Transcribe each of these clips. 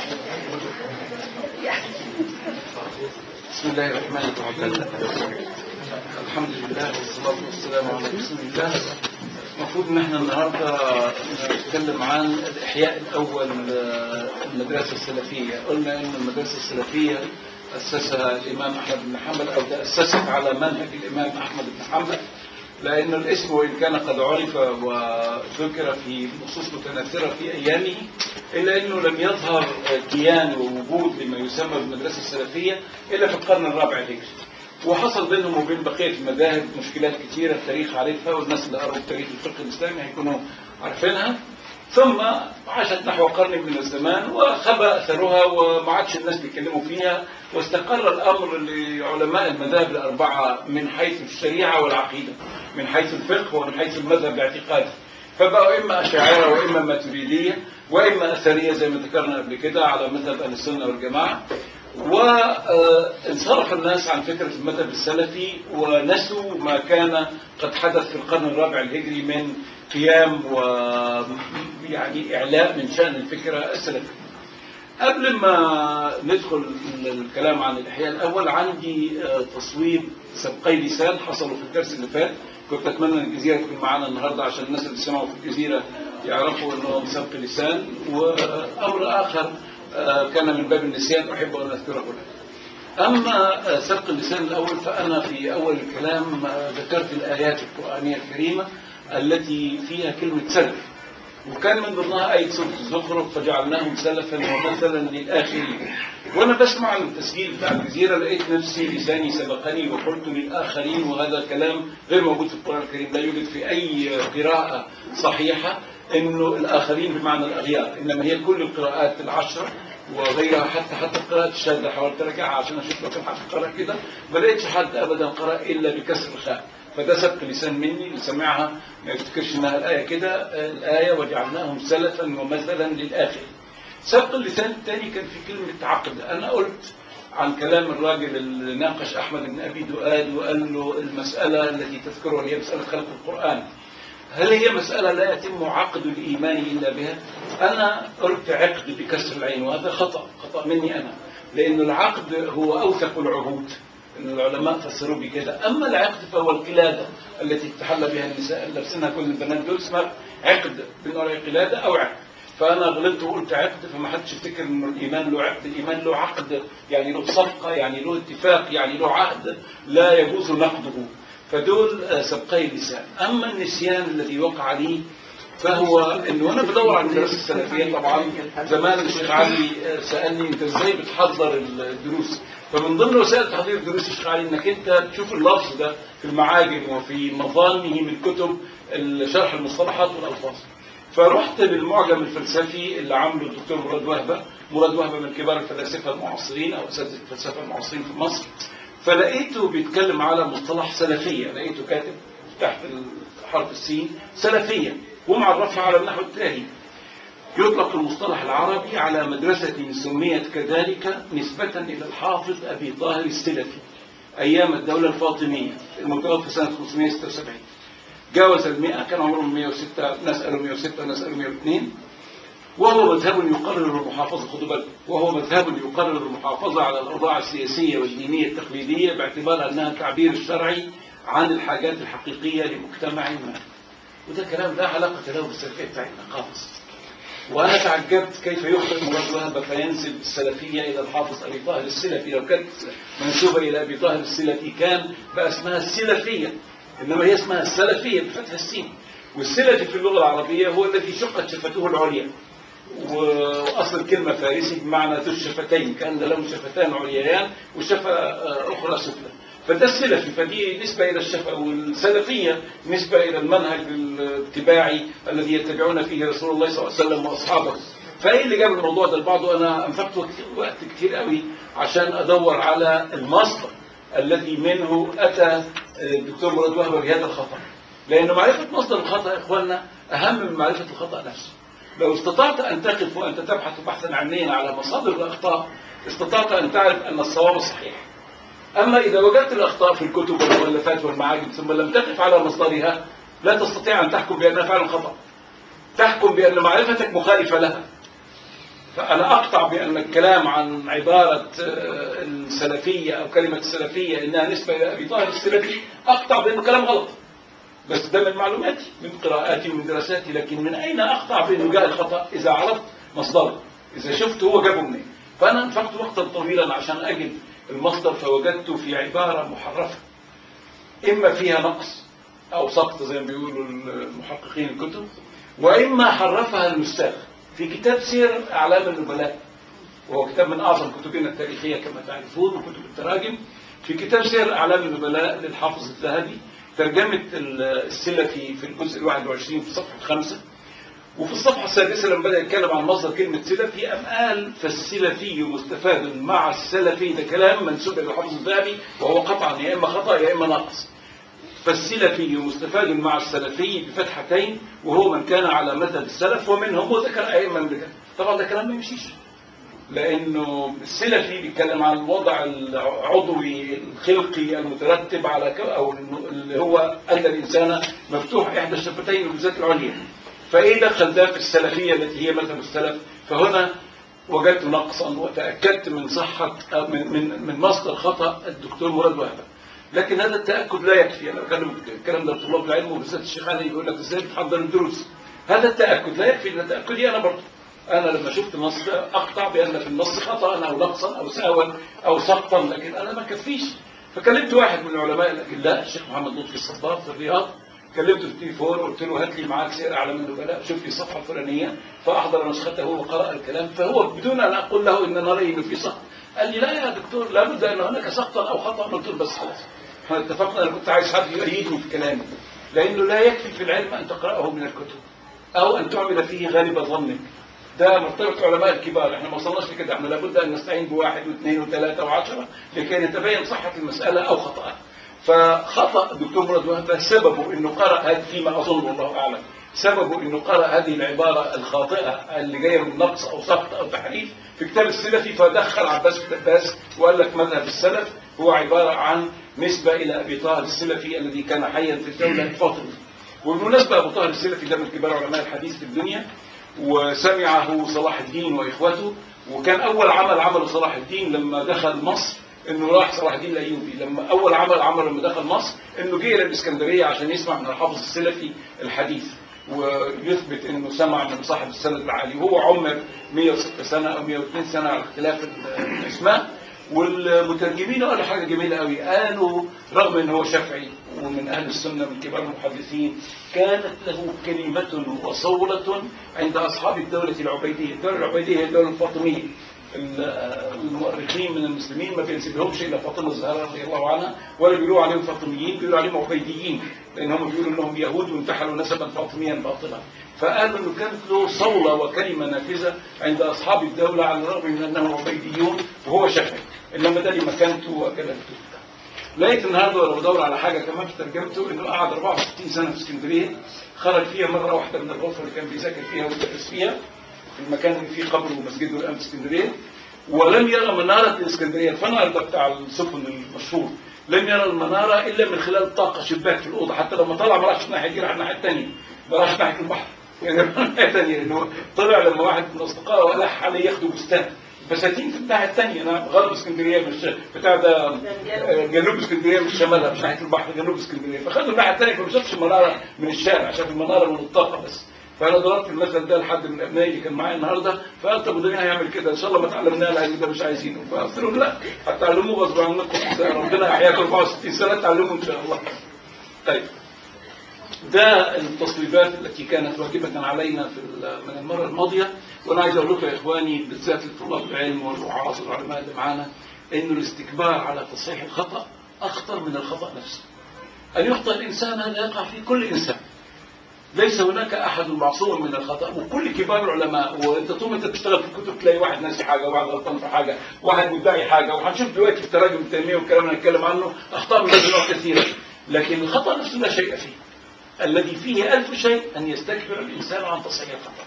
بسم الله الرحمن الرحيم الحمد لله والصلاة والسلام على رسول الله المفروض ان احنا النهارده نتكلم عن الاحياء الاول للمدرسه السلفيه قلنا ان المدرسه السلفيه اسسها الامام احمد بن حنبل او تاسست على منهج الامام احمد بن حنبل لأن الاسم وإن كان قد عرف وذكر في نصوص متناثرة في أيامه إلا أنه لم يظهر كيان ووجود لما يسمى بالمدرسة السلفية إلا في القرن الرابع الهجري وحصل بينهم وبين بقية المذاهب مشكلات كثيرة التاريخ عارفها والناس اللي قروا تاريخ الفقه الإسلامي هيكونوا عارفينها ثم عاشت نحو قرن من الزمان وخبى أثرها وما عادش الناس بيتكلموا فيها واستقر الأمر لعلماء المذاهب الأربعة من حيث الشريعة والعقيدة من حيث الفقه ومن حيث المذهب الاعتقادي فبقوا إما أشاعرة وإما ماتريدية وإما أثرية زي ما ذكرنا قبل كده على مذهب أهل السنة والجماعة وانصرف الناس عن فكرة المذهب السلفي ونسوا ما كان قد حدث في القرن الرابع الهجري من قيام و يعني إعلاء من شأن الفكرة السلفية قبل ما ندخل الكلام عن الإحياء الأول عندي تصويب سبقي لسان حصلوا في الدرس اللي فات كنت أتمنى أن الجزيرة تكون معانا النهاردة عشان الناس اللي سمعوا في الجزيرة يعرفوا أنه سبق لسان وأمر آخر كان من باب النسيان أحب أن أذكره لك أما سبق اللسان الأول فأنا في أول الكلام ذكرت الآيات القرآنية الكريمة التي فيها كلمة سلف وكان من ضمنها آية سورة الزخرف فجعلناهم سلفا ومثلا للآخرين وأنا بسمع التسجيل بتاع الجزيرة لقيت نفسي لساني سبقني وقلت للآخرين وهذا كلام غير موجود في القرآن الكريم لا يوجد في أي قراءة صحيحة إنه الآخرين بمعنى الأغيار إنما هي كل القراءات العشرة وغيرها حتى حتى القراءات الشاذة حاولت أرجعها عشان أشوف لو كان حد قرأ كده ما لقيتش حد أبدا قرأ إلا بكسر الخاء فده سبق لسان مني اللي سمعها ما يفتكرش انها الايه كده الايه وجعلناهم سلفا ومثلا للاخر سبق اللسان الثاني كان في كلمه عقد انا قلت عن كلام الراجل اللي ناقش احمد بن ابي دؤاد وقال له المساله التي تذكرها هي مساله خلق القران هل هي مسألة لا يتم عقد الإيمان إلا بها؟ أنا قلت عقد بكسر العين وهذا خطأ خطأ مني أنا لأن العقد هو أوثق العهود ان العلماء فسروا بكده اما العقد فهو القلاده التي تحلى بها النساء اللي لابسينها كل البنات دول اسمها عقد بنقول قلاده او عقد فانا غلطت وقلت عقد فما حدش يفتكر انه الايمان له عقد الايمان له عقد يعني له صفقه يعني له اتفاق يعني له عهد لا يجوز نقضه فدول سبقي اللسان اما النسيان الذي وقع لي فهو انه وانا بدور على الدراسه السلفيه طبعا زمان الشيخ علي سالني انت ازاي بتحضر الدروس فمن ضمن وسائل تحضير الدروس الشيخ علي انك انت تشوف اللفظ ده في المعاجم وفي مظانه من كتب شرح المصطلحات والالفاظ فرحت للمعجم الفلسفي اللي عامله الدكتور مراد وهبه مراد وهبه من كبار الفلاسفه المعاصرين او اساتذه الفلسفه المعاصرين في مصر فلقيته بيتكلم على مصطلح سلفيه لقيته كاتب تحت حرف السين سلفيه ومعرفها على النحو التالي يطلق المصطلح العربي على مدرسة سميت كذلك نسبة إلى الحافظ أبي طاهر السلفي أيام الدولة الفاطمية المتوفى سنة 576 جاوز المئة كان عمرهم 106 ناس قالوا 106 ناس قالوا 102 وهو مذهب يقرر المحافظة خدوا بالكم وهو مذهب يقرر المحافظة على الأوضاع السياسية والدينية التقليدية باعتبار أنها التعبير الشرعي عن الحاجات الحقيقية لمجتمع ما وده كلام لا علاقة له بالسلفية بتاعتنا خالص وأنا تعجبت كيف يخطئ مراد وهبة فينسب السلفية إلى الحافظ أبي طاهر السلفي لو كانت منسوبة إلى أبي طاهر السلفي كان بقى اسمها السلفية إنما هي اسمها السلفية بفتح السين والسلفي في اللغة العربية هو الذي شقت شفته العليا وأصل الكلمة فارسي بمعنى ذو الشفتين كأن له شفتان عليان وشفة أخرى سفلى فده السلفي فدي نسبة إلى الشفا والسلفية نسبة إلى المنهج الاتباعي الذي يتبعون فيه رسول الله صلى الله عليه وسلم وأصحابه فإيه اللي جاب الموضوع ده لبعضه أنا أنفقت وقت كتير قوي عشان أدور على المصدر الذي منه أتى الدكتور مراد وهبة بهذا الخطأ لأن معرفة مصدر الخطأ يا إخواننا أهم من معرفة الخطأ نفسه لو استطعت أن تقف وأنت تبحث بحثا عنيا على مصادر الأخطاء استطعت أن تعرف أن الصواب صحيح أما إذا وجدت الأخطاء في الكتب والمؤلفات والمعاجم ثم لم تقف على مصدرها لا تستطيع أن تحكم بأنها فعلا خطأ تحكم بأن معرفتك مخالفة لها فأنا أقطع بأن الكلام عن عبارة آه، السلفية أو كلمة السلفية إنها نسبة إلى أبي طاهر السلفي أقطع بأنه كلام غلط بس ده من معلوماتي من قراءاتي ومن دراساتي لكن من أين أقطع بأنه جاء الخطأ إذا عرفت مصدره إذا شفت هو جابه منين فأنا انفقت وقتا طويلا عشان أجد المصدر فوجدته في عبارة محرفة إما فيها نقص أو سقط زي ما بيقولوا المحققين الكتب وإما حرفها النساخ في كتاب سير أعلام النبلاء وهو كتاب من أعظم كتبنا التاريخية كما تعرفون وكتب التراجم في كتاب سير أعلام النبلاء للحافظ الذهبي ترجمة السلفي في الجزء الواحد وعشرين في صفحة خمسة وفي الصفحة السادسة لما بدأ يتكلم عن مصدر كلمة سلفي أم قال فالسلفي مستفاد مع السلفي ده كلام منسوب إلى الحافظ الذهبي وهو قطعا يا إما خطأ يا إما ناقص فالسلفي مستفاد مع السلفي بفتحتين وهو من كان على مذهب السلف ومنهم وذكر أئمة من طبعا ده كلام ما يمشيش لأنه السلفي بيتكلم عن الوضع العضوي الخلقي المترتب على ك... أو اللي هو أن الإنسان مفتوح إحدى الشفتين بالذات العليا فإيه دخل ده في السلفية التي هي مذهب السلف فهنا وجدت نقصا وتأكدت من صحة من من من مصدر خطأ الدكتور مراد وهبة لكن هذا التأكد لا يكفي أنا بكلم الكلام ده لطلاب العلم وبالذات الشيخ علي يقول لك إزاي بتحضر الدروس هذا التأكد لا يكفي ده تأكدي أنا برضه أنا لما شفت نص أقطع بأن في النص خطأ أو نقصا أو سهوا أو سقطا لكن أنا ما كفيش فكلمت واحد من العلماء الأجلاء الشيخ محمد لطفي الصبار في الرياض كلمته في التليفون وقلت له هات لي معاك سير اعلام النبلاء شوف لي الصفحه الفلانيه فاحضر نسخته وقرا الكلام فهو بدون ان اقول له ان نرى انه في سقط قال لي لا يا دكتور لابد ان هناك سقطا او خطا قلت له بس خلاص احنا اتفقنا انا كنت عايز حد يؤيدني في كلامي لانه لا يكفي في العلم ان تقراه من الكتب او ان تعمل فيه غالب ظنك ده مرتبط علماء الكبار احنا ما وصلناش لكده احنا لابد ان نستعين بواحد واثنين وثلاثه وعشره لكي نتبين صحه المساله او خطاها فخطأ الدكتور مراد وهبة سببه انه قرأ هذه فيما اظن والله اعلم سببه انه قرأ هذه العبارة الخاطئة اللي جاية من نقص او سقط او تحريف في كتاب السلفي فدخل عباس بن عباس وقال لك مذهب السلف هو عبارة عن نسبة الى ابي طاهر السلفي الذي كان حيا في الدولة الفاطمية وبالمناسبة ابو طاهر السلفي ده من كبار علماء الحديث في الدنيا وسمعه صلاح الدين واخوته وكان اول عمل عمله صلاح الدين لما دخل مصر انه راح صلاح الدين الايوبي لما اول عمل عمل لما دخل مصر انه جه الى الاسكندريه عشان يسمع من الحافظ السلفي الحديث ويثبت انه سمع من صاحب السند العالي وهو عمر 106 سنه او 102 سنه على اختلاف الاسماء والمترجمين قالوا حاجه جميله قوي قالوا رغم ان هو شافعي ومن اهل السنه من كبار المحدثين كانت له كلمه وصوله عند اصحاب الدوله العبيديه، الدوله العبيديه هي الدوله الفاطميه المؤرخين من المسلمين ما بينسبهمش الى فاطمه الزهراء رضي الله عنها ولا بيقولوا عليهم فاطميين بيقولوا عليهم عبيديين لان هم بيقولوا انهم يهود وانتحلوا نسبا فاطميا باطلا فقالوا انه كانت له صوله وكلمه نافذه عند اصحاب الدوله على الرغم من انهم عبيديون وهو شافعي انما ده مكانته وكلمته لقيت النهارده وانا بدور على حاجه كمان في ترجمته انه قعد 64 سنه في اسكندريه خرج فيها مره واحده من الغرفه اللي كان بيذاكر فيها ويدرس فيها المكان اللي فيه قبره ومسجده الان في اسكندريه ولم يرى مناره الاسكندريه الفنر ده بتاع السفن المشهور لم يرى المناره الا من خلال طاقه شباك في الاوضه حتى لما طلع ما راحش الناحيه دي راح الناحيه الثانيه ما راحش ناحيه البحر يعني الناحيه الثانيه لانه طلع لما واحد من اصدقائه الح عليه ياخدوا بستان بساتين في الناحيه الثانيه انا غرب اسكندريه مش بتاع ده جنوب اسكندريه مش شمالها مش ناحيه البحر جنوب اسكندريه فخدوا الناحيه الثانيه فما شافش المناره من الشارع شاف المناره من الطاقه بس فانا ضربت المثل ده لحد من ابنائي اللي كان معايا النهارده فقال طب وده هيعمل كده ان شاء الله ما تعلمناه العلم ده مش عايزينه فقلت لهم لا هتعلموه غصب عنكم ربنا يحياكم 64 سنه تعلموا ان شاء الله. طيب ده التصويبات التي كانت واجبة علينا في من المرة الماضية وأنا عايز أقول لكم يا إخواني بالذات لطلاب العلم والوعاظ والعلماء اللي معانا إنه الاستكبار على تصحيح الخطأ أخطر من الخطأ نفسه. أن يخطئ الإنسان هذا يقع في كل إنسان. ليس هناك احد معصوم من الخطا وكل كبار العلماء وانت طول ما انت بتشتغل في الكتب تلاقي واحد ناسي حاجه وواحد غلطان في حاجه واحد مدعي حاجه وهنشوف دلوقتي في تراجم التنميه والكلام اللي هنتكلم عنه اخطاء من هذا النوع كثيره لكن الخطا نفسه لا شيء فيه الذي فيه ألف شيء أن يستكبر الإنسان عن تصحيح الخطأ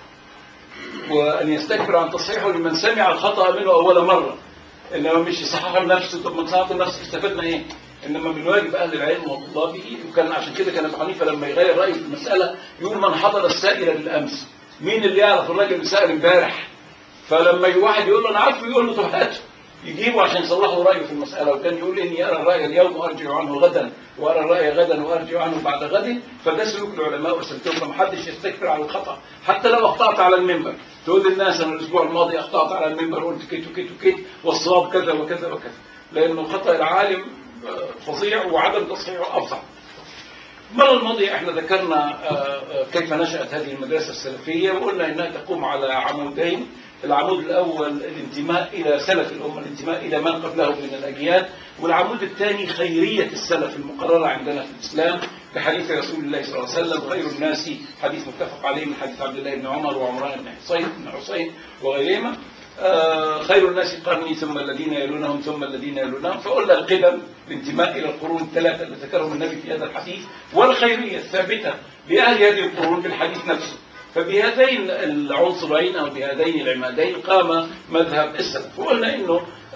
وأن يستكبر عن تصحيحه لمن سمع الخطأ منه أول مرة إنما مش يصححه لنفسه طب من صححه لنفسه استفدنا إيه؟ انما من واجب اهل العلم وطلابه وكان عشان كده كان ابو حنيفه لما يغير رايه في المساله يقول من حضر السائل بالامس مين اللي يعرف الراجل اللي سال امبارح فلما واحد يقول له انا عارفه يقول له طب هاته يجيبه عشان يصلحوا رايه في المساله وكان يقول اني ارى الراي اليوم وارجع عنه غدا وارى الراي غدا وارجع عنه بعد غد فده سلوك العلماء وسلوكهم ما حدش يستكبر على الخطا حتى لو اخطات على المنبر تقول للناس انا الاسبوع الماضي اخطات على المنبر وقلت كيت وكيت وكيت والصواب كذا وكذا وكذا لانه خطا العالم فظيع وعدم تصحيحه افظع المرة الماضية احنا ذكرنا كيف نشأت هذه المدرسة السلفية وقلنا انها تقوم على عمودين العمود الأول الانتماء إلى سلف الأمة الانتماء إلى من قبله من الأجيال والعمود الثاني خيرية السلف المقررة عندنا في الإسلام بحديث رسول الله صلى الله عليه وسلم خير الناس حديث متفق عليه من حديث عبد الله بن عمر وعمران بن حصين بن حسين وغيرهما آه خير الناس قرني ثم الذين يلونهم ثم الذين يلونهم فقلنا القدم الانتماء الى القرون الثلاثه اللي ذكرهم النبي في هذا الحديث والخيريه الثابته لاهل هذه القرون في الحديث نفسه فبهذين العنصرين او بهذين العمادين قام مذهب السلف وقلنا انه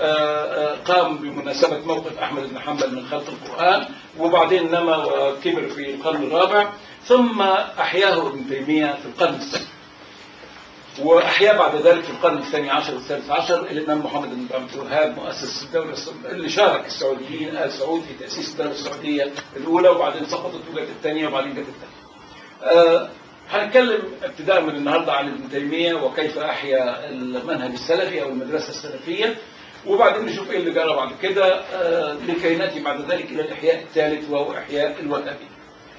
قام بمناسبة موقف أحمد بن حنبل من خلق القرآن وبعدين نما وكبر في القرن الرابع ثم أحياه ابن تيمية في القرن الثاني وأحيا بعد ذلك في القرن الثاني عشر والثالث عشر الإمام محمد بن عبد الوهاب مؤسس الدولة اللي شارك السعوديين آل سعود في تأسيس الدولة السعودية الأولى وبعدين سقطت وجت الثانية وبعدين جت الثالثة. هنتكلم ابتداء من النهارده عن ابن تيميه وكيف احيا المنهج السلفي او المدرسه السلفيه وبعدين نشوف ايه اللي جرى بعد كده آه لكي ناتي بعد ذلك الى الاحياء الثالث وهو احياء الوهابي.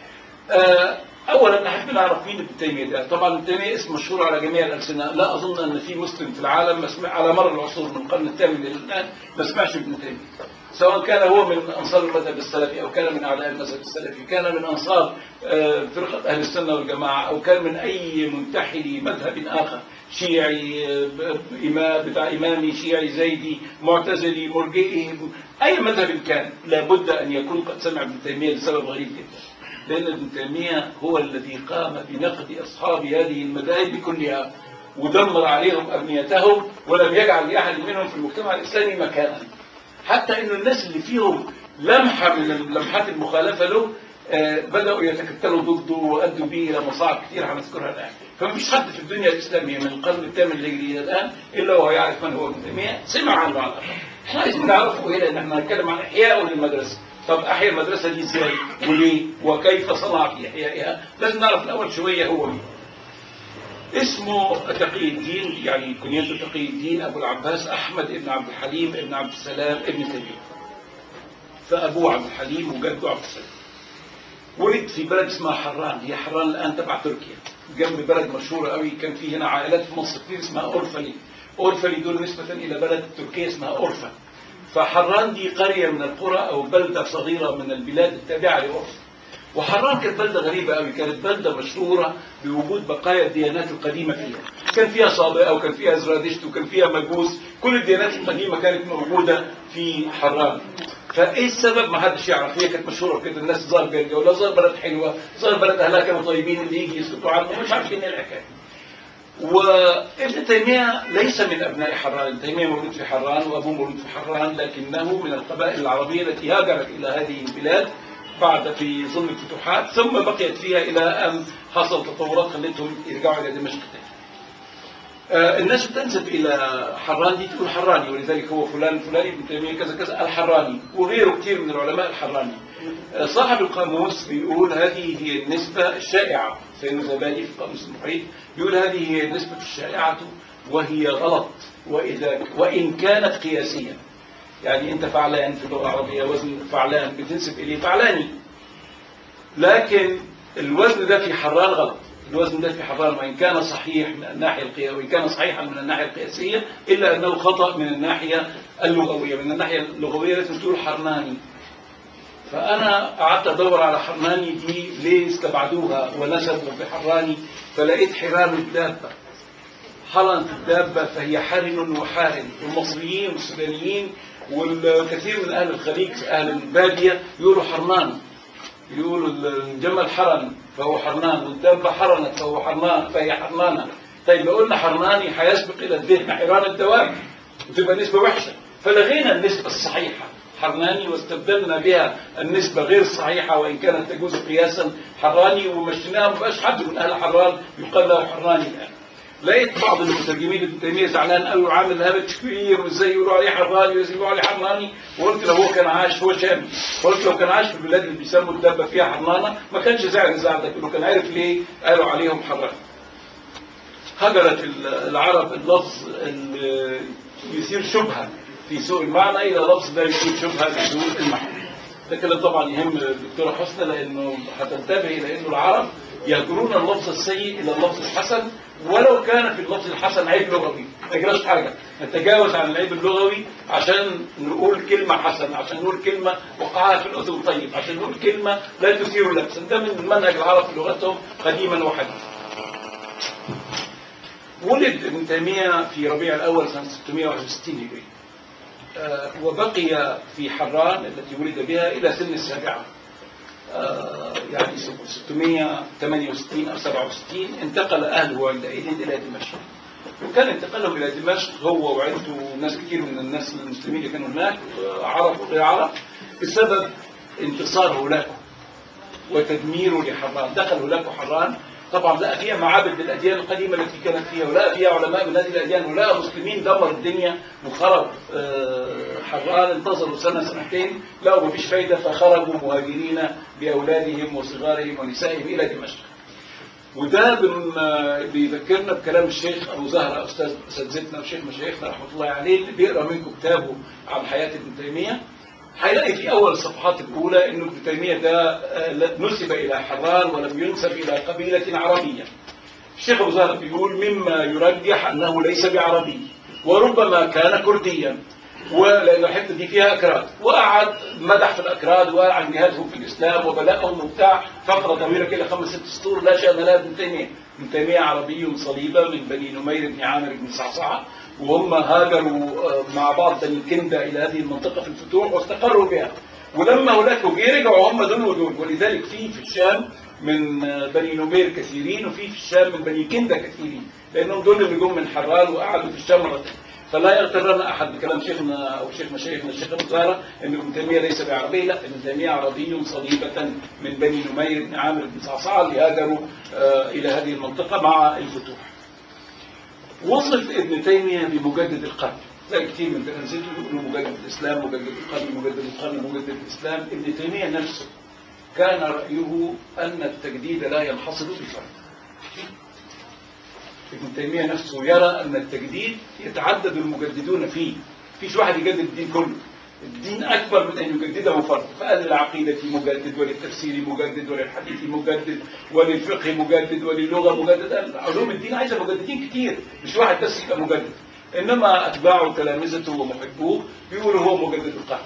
آه اولا نحب نعرف مين ابن تيميه ده، طبعا ابن تيميه اسم مشهور على جميع الالسنه، لا اظن ان في مسلم في العالم مسمع على مر العصور من القرن الثامن الى الان ما سمعش ابن تيميه. سواء كان هو من انصار المذهب السلفي او كان من اعداء المذهب السلفي، كان من انصار فرقه اهل السنه والجماعه او كان من اي منتحل مذهب اخر، شيعي امام بتاع امامي، شيعي زيدي، معتزلي، مرجئي، اي مذهب كان لابد ان يكون قد سمع ابن تيميه لسبب غريب جدا. لان ابن تيميه هو الذي قام بنقد اصحاب هذه المذاهب كلها ودمر عليهم ابنيتهم ولم يجعل لاحد منهم في المجتمع الاسلامي مكانا. حتى انه الناس اللي فيهم لمحه من لمحات المخالفه له آه بداوا يتكتلوا ضده وادوا به الى مصاعب كثيره هنذكرها الان فمفيش حد في الدنيا الاسلاميه من القرن الثامن الهجري الى الان الا وهو يعرف من هو ابن تيميه سمع عنه على الاقل احنا عايزين نعرفه ايه لان احنا هنتكلم عن احياء للمدرسه طب احيا المدرسه دي ازاي وليه وكيف صنع في احيائها لازم نعرف الاول شويه هو مين اسمه تقي الدين يعني كنيته تقي الدين ابو العباس احمد ابن عبد الحليم ابن عبد السلام ابن تيميه فابوه عبد الحليم وجده عبد السلام ولد في بلد اسمها حران هي حران الان تبع تركيا جنب بلد مشهوره قوي كان في هنا عائلات في مصر كتير اسمها اورفلي اورفلي دول نسبه الى بلد تركيا اسمها اورفا فحران دي قريه من القرى او بلده صغيره من البلاد التابعه لاورفا وحران كانت بلدة غريبة قوي كانت بلدة مشهورة بوجود بقايا الديانات القديمة فيها كان فيها صابئة وكان فيها زرادشت وكان فيها مجوس كل الديانات القديمة كانت موجودة في حران فايه السبب ما حدش يعرف هي كانت مشهورة كده الناس ظهر بيرجعوا لا ظهر بلد حلوة ظهر بلد اهلها كانوا طيبين اللي يجي يسكتوا عنه مش عارفين ايه الحكاية وابن تيمية ليس من أبناء حران ابن تيمية مولود في حران وأبوه مولود في حران لكنه من القبائل العربية التي هاجرت إلى هذه البلاد بعد في ظل الفتوحات ثم بقيت فيها إلى أن حصل تطورات خلتهم يرجعوا إلى دمشق تاني. آه الناس بتنسب إلى حران دي تقول حراني ولذلك هو فلان الفلاني ابن تيمية كذا كذا الحراني وغيره كثير من العلماء الحراني. آه صاحب القاموس بيقول هذه هي النسبة الشائعة سيدنا الزبادي في القاموس المحيط بيقول هذه هي النسبة الشائعة وهي غلط وإذا وإن كانت قياسية يعني انت فعلان في اللغه العربيه وزن فعلان بتنسب اليه فعلاني لكن الوزن ده في حران غلط الوزن ده في حران وان كان صحيح من الناحيه القياسيه وان كان صحيحا من الناحيه القياسيه الا انه خطا من الناحيه اللغويه من الناحيه اللغويه لازم تقول حرناني فانا قعدت ادور على حرناني دي ليه استبعدوها ونسبوا بحراني فلقيت حران الدابه حرن الدابه فهي حرن وحارن والمصريين والسودانيين والكثير من اهل الخليج اهل الباديه يقولوا حرنان يقولوا الجمل حرن فهو حرنان والدابه حرنت فهو حرنان فهي حرنانه طيب لو قلنا حرناني هيسبق الى الذهن حران الدواب وتبقى نسبه وحشه فلغينا النسبه الصحيحه حرناني واستبدلنا بها النسبة غير الصحيحة وإن كانت تجوز قياسا حراني ومشيناها ما بقاش حد من أهل حران يقال له حراني الآن لقيت بعض المترجمين ابن تيميه زعلان قوي وعامل هبل كبير وازاي يقولوا عليه حراني وازاي يقولوا عليه حراني وقلت لو هو كان عايش هو شامي قلت لو كان عايش في البلاد اللي بيسموا الدبه فيها حرانه ما كانش زعل الزعل ده كله كان عارف ليه قالوا عليهم حرانه هجرت العرب اللفظ اللي يثير شبهه في سوء المعنى الى لفظ لا يثير شبهه في سوء المعنى ده كده طبعا يهم الدكتوره حسنى لانه هتنتبه الى انه العرب يهجرون اللفظ السيء الى اللفظ الحسن ولو كان في اللفظ الحسن عيب لغوي ما يجراش حاجه نتجاوز عن العيب اللغوي عشان نقول كلمه حسنه عشان نقول كلمه وقعها في الاذن طيب عشان نقول كلمه لا تثير لبسا ده من منهج العرب في لغتهم قديما وحديثا ولد ابن تيميه في ربيع الاول سنه 661 هجري آه وبقي في حران التي ولد بها الى سن السابعه آه يعني 668 أو 67 انتقل أهله عندئذ إلى دمشق وكان انتقالهم إلى دمشق هو وعيلته وناس كثير من الناس المسلمين اللي كانوا هناك عرب وغير عرب بسبب انتصار هولاكو وتدميره لحران دخل هولاكو حران طبعا لقى فيها معابد للأديان القديمة التي كانت فيها ولقى فيها علماء من هذه الأديان ولقى مسلمين دمر الدنيا وخرب حران انتظروا سنة سنتين لقوا مفيش فايدة فخرجوا مهاجرين بأولادهم وصغارهم ونسائهم إلى دمشق وده بيذكرنا بكلام الشيخ أبو زهرة أستاذ أساتذتنا وشيخ مشايخنا رحمة الله عليه اللي بيقرأ منكم كتابه عن حياة ابن تيمية هيلاقي في أول الصفحات الأولى إنه ابن تيمية ده نسب إلى حران ولم ينسب إلى قبيلة عربية. الشيخ أبو زهر بيقول مما يرجح أنه ليس بعربي وربما كان كرديا ولأن الحتة دي فيها أكراد وقعد مدح في الأكراد وقال عن جهادهم في الإسلام وبلاءهم وبتاع فقرة طويلة كده خمس ست سطور لا شأن لها ابن تيمية ابن تيمية عربي صليبة من بني نمير بن عامر بن صعصعة وهم هاجروا مع بعض بني كندا إلى هذه المنطقة في الفتوح واستقروا بها ولما هناك جه رجعوا هم دول ودول ولذلك في في الشام من بني نمير كثيرين وفي في الشام من بني كندا كثيرين لأنهم دول اللي جم من حران وقعدوا في الشام مرتين فلا يغترنا احد بكلام شيخنا او شيخ مشايخنا الشيخ ابو زهره ان ابن تيميه ليس بعربي لا ابن تيميه عربي صليبه من بني نمير بن عامر بن صعصعه اللي هاجروا الى هذه المنطقه مع الفتوح. وصف ابن تيميه بمجدد القرن زي كثير من تلامذته يقولوا مجدد الاسلام مجدد القرن مجدد القرن مجدد الاسلام ابن تيميه نفسه كان رايه ان التجديد لا ينحصر بفرد. ابن تيمية نفسه يرى أن التجديد يتعدد المجددون فيه فيش واحد يجدد الدين كله الدين أكبر من أن يجدده فرد فقال للعقيدة مجدد وللتفسير مجدد وللحديث مجدد وللفقه مجدد وللغة مجدد علوم الدين عايزة مجددين كتير مش واحد بس يبقى مجدد إنما أتباعه تلامذته ومحبوه بيقولوا هو مجدد القرن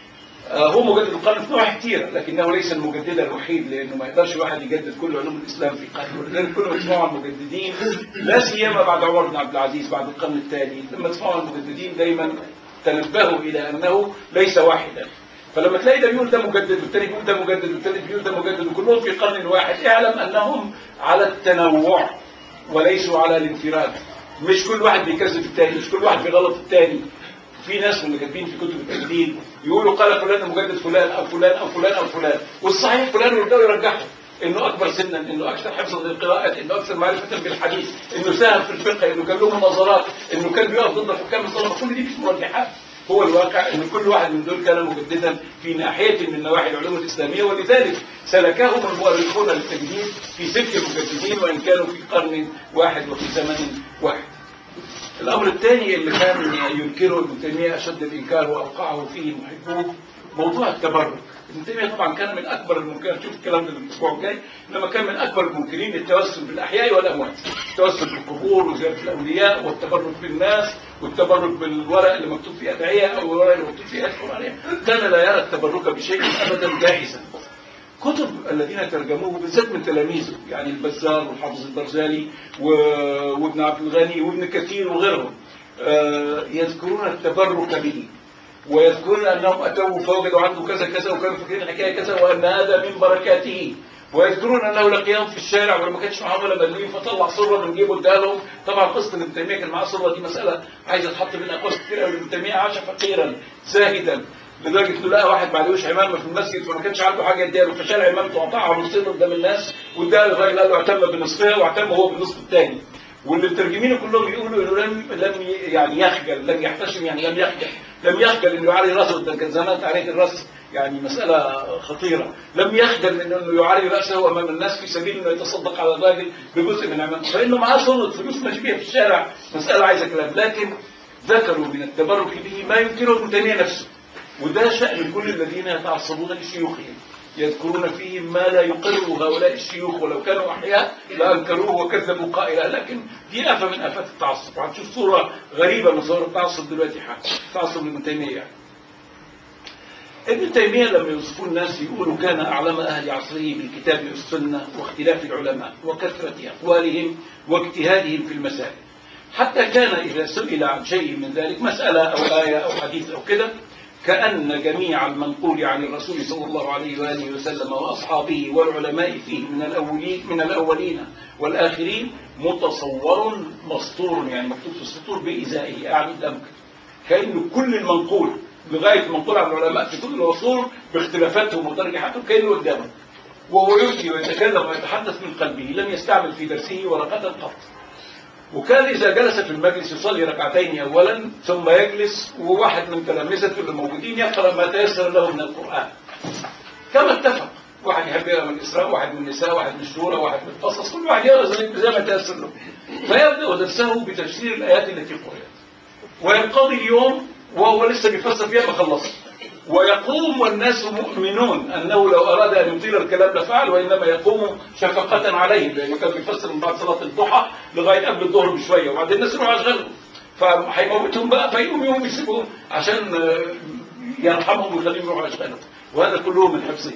هو مجدد القرن في نواحي كثيرة لكنه ليس المجدد الوحيد لأنه ما يقدرش واحد يجدد كل علوم الإسلام في قرن ولذلك كل ما تسمعوا عن المجددين لا سيما بعد عمر بن عبد العزيز بعد القرن الثاني لما تسمعوا عن المجددين دايما تنبهوا إلى أنه ليس واحدا فلما تلاقي ده بيقول ده مجدد والتاني بيقول ده مجدد والتالت بيقول ده مجدد وكلهم في قرن واحد اعلم أنهم على التنوع وليسوا على الانفراد مش كل واحد بيكذب التاني مش كل واحد بيغلط التاني في ناس اللي كاتبين في كتب التجديد يقولوا قال فلان مجدد فلان او فلان او فلان او فلان والصحيح فلان ويبداوا يرجحوا انه اكبر سنا انه اكثر حفظا للقراءات انه اكثر معرفه بالحديث انه ساهم في الفقه انه كان له مناظرات انه كان بيقف ضد حكام الظلمه كل دي مش مرجحات هو الواقع ان كل واحد من دول كان مجددا في ناحيه من نواحي العلوم الاسلاميه ولذلك سلكهم المؤرخون للتجديد في سلك المجددين وان كانوا في قرن واحد وفي زمن واحد الأمر الثاني اللي كان ينكره ابن تيمية أشد الإنكار وأوقعه فيه محبوه موضوع التبرك ابن تيمية طبعا كان من أكبر المنكرين شوف الكلام ده الأسبوع الجاي لما كان من أكبر المنكرين للتوسل بالأحياء والأموات التوسل بالقبور وزيارة الأولياء والتبرك بالناس والتبرك بالورق اللي مكتوب فيه أدعية أو الورق اللي مكتوب فيه آيات قرآنية كان لا يرى التبرك بشيء أبدا جائزا كتب الذين ترجموه بالذات من تلاميذه يعني البزار والحافظ البرزالي وابن عبد الغني وابن كثير وغيرهم يذكرون التبرك به ويذكرون انهم اتوا فوجدوا عنده كذا كذا وكانوا فاكرين الحكايه كذا وان هذا من بركاته ويذكرون انه لقيهم في الشارع ولما كانش معاهم ولا مدلين فطلع صره من جيبه اداها لهم طبعا قصه ابن تيميه كان معاه صره دي مساله عايزه تحط بين اقواس كتير قوي ابن تيميه عاش فقيرا زاهدا لدرجه انه لقى واحد ما عليهوش عمامه في المسجد فما كانش عنده حاجه يديها له فشال عمامته وقطعها نصين قدام الناس واداها للراجل قال له اعتم بنصفها واعتم هو بالنصف الثاني واللي مترجمينه كلهم يقولوا انه لم لم ي- يعني يخجل لم يحتشم يعني لم يخجل لم يخجل انه يعري راسه ده كان زمان تعريه الراس يعني مساله خطيره لم يخجل من انه يعري راسه امام الناس في سبيل انه يتصدق على الراجل بجزء من عمله فانه معاه سلطه فلوس مشبيه في الشارع مساله عايزه كلام لكن ذكروا من التبرك به ما ينكره ابن تيميه نفسه وده شأن كل الذين يتعصبون لشيوخهم يذكرون فيهم ما لا يقره هؤلاء الشيوخ ولو كانوا أحياء لأنكروه وكذبوا قائلا لكن دي آفة من آفات التعصب وهتشوف صورة غريبة من صور التعصب دلوقتي حاجة التعصب لابن تيمية يعني. ابن تيمية لما يوصفوا الناس يقولوا كان أعلم أهل عصره بالكتاب والسنة واختلاف العلماء وكثرة أقوالهم واجتهادهم في المسائل حتى كان إذا سئل عن شيء من ذلك مسألة أو آية أو حديث أو كده كأن جميع المنقول عن الرسول صلى الله عليه وآله وسلم وأصحابه والعلماء فيه من الأولين من الأولين والآخرين متصور مسطور يعني مكتوب في السطور بإزائه يعني الأمكن كأنه كل المنقول لغاية المنقول عن العلماء في كل العصور باختلافاتهم وترجيحاتهم كأنه قدامه وهو يلقي ويتكلم ويتحدث من قلبه لم يستعمل في درسه ورقة قط وكان إذا جلس في المجلس يصلي ركعتين أولا ثم يجلس وواحد من تلامذته اللي موجودين يقرأ ما تيسر له من القرآن كما اتفق واحد يحب يقرأ من الإسراء واحد من النساء واحد من الشورى واحد من القصص كل واحد يقرأ زي زي ما تيسر له فيبدأ درسه بتفسير الآيات التي قرأت وينقضي اليوم وهو لسه بيفسر فيها ما خلصش ويقوم والناس مؤمنون أنه لو أراد أن يطيل الكلام لفعل وإنما يقوم شفقة عليهم لأنه كان بيفسر من بعد صلاة الضحى لغاية قبل الظهر بشوية وبعدين الناس يروحوا أشغالهم فهيموتهم بقى فيقوم يوم يسيبهم عشان آه، يرحمهم ويخليهم يروحوا أشغالهم وهذا كله من حفظه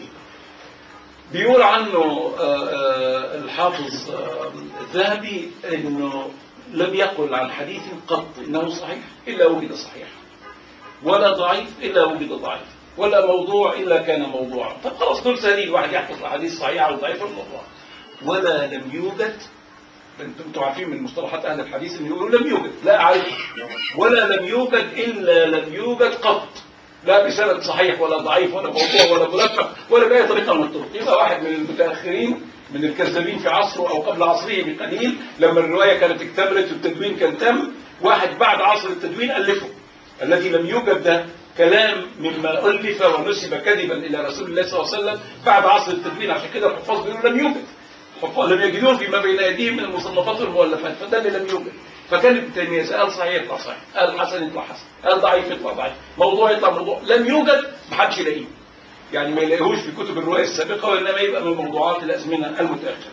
بيقول عنه آه، آه، الحافظ آه، الذهبي انه لم يقل عن حديث قط انه صحيح الا وجد صحيح ولا ضعيف الا وجد ضعيف ولا موضوع الا كان موضوعا طب خلاص دول سهلين واحد يحفظ احاديث صحيحه وضعيفه الموضوع ولا لم يوجد انتم انتم عارفين من مصطلحات اهل الحديث انه يقولوا لم يوجد لا اعرف ولا لم يوجد الا لم يوجد قط لا بسند صحيح ولا ضعيف ولا موضوع ولا ملفق ولا بأي طريقة من الطرق يبقى واحد من المتأخرين من الكذابين في عصره أو قبل عصره بقليل لما الرواية كانت اكتملت والتدوين كان تم واحد بعد عصر التدوين ألفه الذي لم يوجد ده كلام مما ألف ونسب كذبا إلى رسول الله صلى الله عليه وسلم بعد عصر التدوين عشان كده الحفاظ بيقولوا لم يوجد الحفاظ لم يجدون فيما بين أيديهم من المصنفات والمؤلفات فده اللي لم يوجد فكان ابن تيمية قال صحيح يطلع صحيح قال حسن يطلع حسن قال ضعيف يطلع ضعيف موضوع يطلع موضوع لم يوجد محدش يلاقيه يعني ما يلاقيهوش في كتب الرواية السابقة وإنما يبقى من موضوعات الأزمنة المتأخرة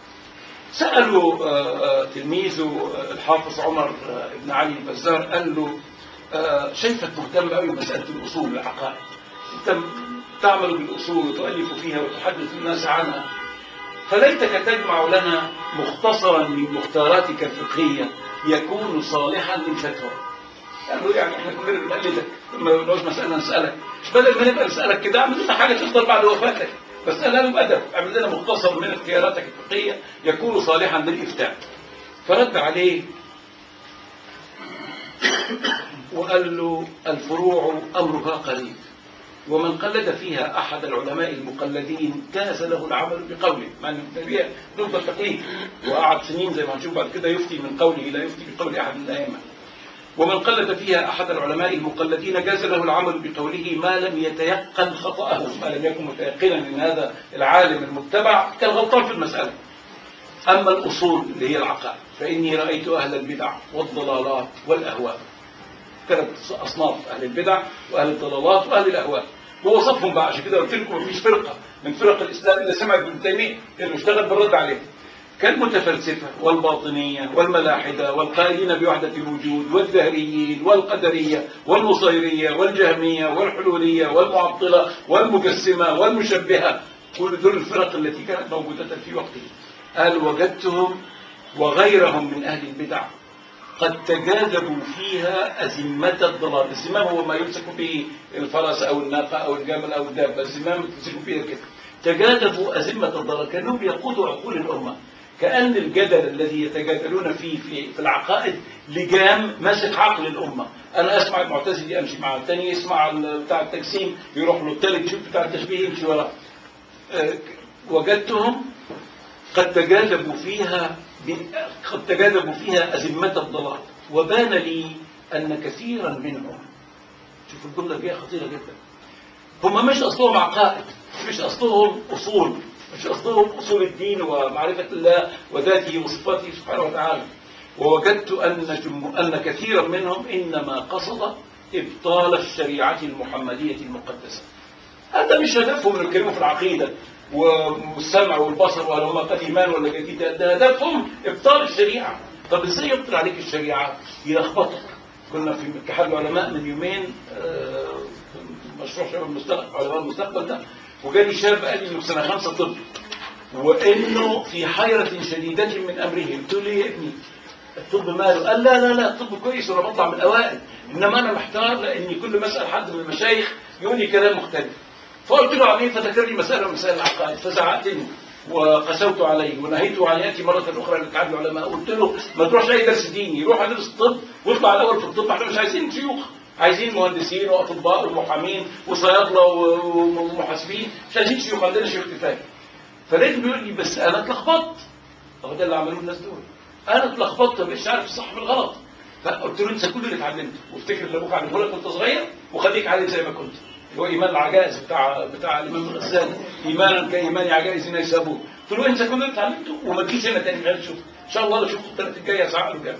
سألوا آه، آه، تلميذه آه، الحافظ عمر آه، بن علي البزار قال له آه، شايفك مهتم قوي بمسألة الأصول العقائد أنت تعمل بالأصول وتؤلف فيها وتحدث الناس عنها فليتك تجمع لنا مختصرا من مختاراتك الفقهية يكون صالحا للفتوى قال له يعني احنا كلنا بنقلدك لما نقولش مسألة نسألك بدل ما نبقى نسألك كده اعمل لنا حاجة تفضل بعد وفاتك بس قال له بأدب اعمل لنا مختصر من اختياراتك الفقهية يكون صالحا للإفتاء فرد عليه وقال له الفروع أمرها قريب ومن قلد فيها أحد العلماء المقلدين جاز له العمل بقوله مع أن التربية ضد التقليد وقعد سنين زي ما هنشوف بعد كده يفتي من قوله لا يفتي بقول أحد من الأئمة ومن قلد فيها أحد العلماء المقلدين جاز له العمل بقوله ما لم يتيقن خطأه ما لم يكن متيقنا من هذا العالم المتبع كان غلطان في المسألة أما الأصول اللي هي العقائد فإني رأيت أهل البدع والضلالات والأهواء ثلاث أصناف أهل البدع وأهل الضلالات وأهل الأهواء هو وصفهم بقى عشان كده قلت لكم مفيش فرقة من فرق الإسلام إلا سمعت ابن تيمية اللي اشتغل بالرد عليه كالمتفلسفة والباطنية والملاحدة والقائلين بوحدة الوجود والدهريين والقدرية والنصيرية والجهمية والحلولية والمعطلة والمجسمة والمشبهة كل دول الفرق التي كانت موجودة في وقته قال وجدتهم وغيرهم من أهل البدع قد تجاذبوا فيها أزمة الضلال الزمام هو ما يمسك به الفرس أو الناقة أو الجمل أو الدابة الزمام تمسك فيها كده تجاذبوا أزمة الضلال كأنهم يقودوا عقول الأمة كأن الجدل الذي يتجادلون فيه في, في العقائد لجام ماسك عقل الأمة أنا أسمع المعتزلي أمشي مع الثاني يسمع ال- بتاع التجسيم يروح له الثالث يشوف بتاع التشبيه يمشي وراه آه، وجدتهم قد تجاذبوا فيها قد تجاذبوا فيها أزمة الضلال وبان لي أن كثيرا منهم شوف الجملة فيها خطيرة جدا هم مش أصلهم عقائد مش أصلهم أصول مش قصدهم أصول الدين ومعرفة الله وذاته وصفاته سبحانه وتعالى ووجدت أن, جم... أن كثيرا منهم إنما قصد إبطال الشريعة المحمدية المقدسة هذا مش هدفهم من الكلمة في العقيدة والسمع والبصر وهل هم قد إيمان ولا جديد ده هدفهم إبطال الشريعة طب إزاي يبطل عليك الشريعة يلخبطك كنا في اتحاد العلماء من يومين مشروع شباب المستقبل علماء المستقبل ده وجالي شاب قال لي انه في سنه خمسه طب وانه في حيره شديده من امره قلت له يا ابني الطب ماله قال لا لا لا الطب كويس وانا بطلع من الاوائل انما انا محتار لاني كل ما اسال حد من المشايخ يقول لي كلام مختلف فقلت له عمين فذكر لي مساله من مسائل العقائد فزعقتني وقسوت عليه ونهيته عن ياتي مره اخرى لاتحاد العلماء قلت له ما تروحش اي درس ديني روح ادرس الطب واطلع الاول في الطب احنا مش عايزين شيوخ عايزين مهندسين واطباء ومحامين وصيادله ومحاسبين مش عايزين شيوخ عندنا شيوخ كفايه فلقيته بيقول لي بس انا اتلخبطت هو ده اللي عملوه الناس دول انا اتلخبطت مش عارف الصح من الغلط فقلت له انسى كل اللي اتعلمته وافتكر اللي ابوك علمه لك وانت صغير وخليك عالم زي ما كنت اللي هو ايمان العجائز بتاع بتاع الامام الغزالي ايمانا كايمان عجائز يسابوه قلت له انسى كل اللي اتعلمته وما تجيش هنا تاني غير شوف ان شاء الله لو شفت الثلاث الجايه ساعه له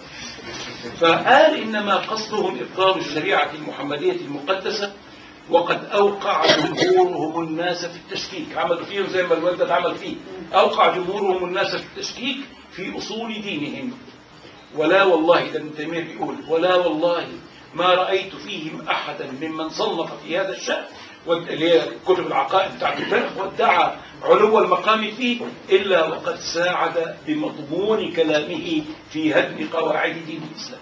فقال إنما قصدهم إبطال الشريعة المحمدية المقدسة وقد أوقع جمهورهم الناس في التشكيك عملوا فيهم زي ما الوالدة اتعمل فيه أوقع جمهورهم الناس في التشكيك في أصول دينهم ولا والله ده ابن تيمية بيقول ولا والله ما رأيت فيهم أحدا ممن صنف في هذا الشأن اللي هي كتب العقائد بتاعت الفقه وادعى علو المقام فيه إلا وقد ساعد بمضمون كلامه في هدم قواعد دين الإسلام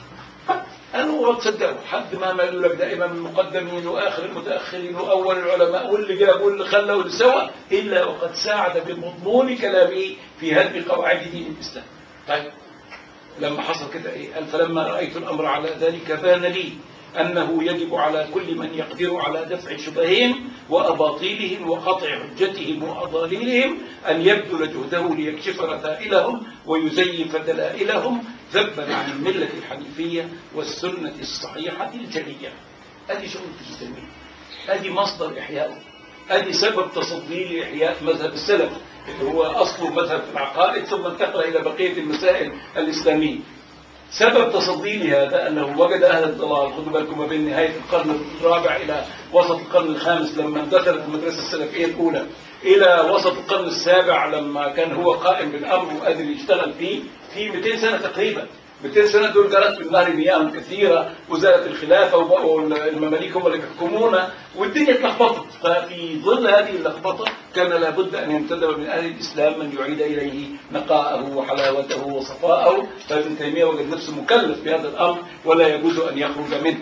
قالوا تصدقوا حد ما قالوا لك دائما المقدمين واخر المتاخرين واول العلماء واللي جاب واللي خلى واللي سوى الا وقد ساعد بمضمون كلامه في هدم قواعد دين الاسلام. طيب لما حصل كده ايه؟ قال فلما رايت الامر على ذلك بان لي أنه يجب على كل من يقدر على دفع شبههم وأباطيلهم وقطع حجتهم وأضاليلهم أن يبذل جهده ليكشف رذائلهم ويزيف دلائلهم ذبا عن الملة الحنيفية والسنة الصحيحة الجلية هذه شغل المسلمين هذه مصدر إحيائه هذه سبب تصدي لإحياء مذهب السلف اللي هو أصله مذهب في العقائد ثم انتقل إلى بقية المسائل الإسلامية سبب تصدي لهذا أنه وجد أهل الضلال خذوا بالكم ما بين نهاية القرن الرابع إلى وسط القرن الخامس لما اندثرت المدرسة السلفية الأولى إلى وسط القرن السابع لما كان هو قائم بالأمر وقادر يشتغل فيه في 200 سنة تقريبا 200 سنة دول جرت في النهر مياه كثيرة وزالت الخلافة وبقوا المماليك هم اللي بيحكمون والدنيا اتلخبطت ففي ظل هذه اللخبطة كان لابد أن ينتدب من أهل الإسلام من يعيد إليه نقاءه وحلاوته وصفاءه فابن تيمية وجد نفسه مكلف بهذا الأمر ولا يجوز أن يخرج منه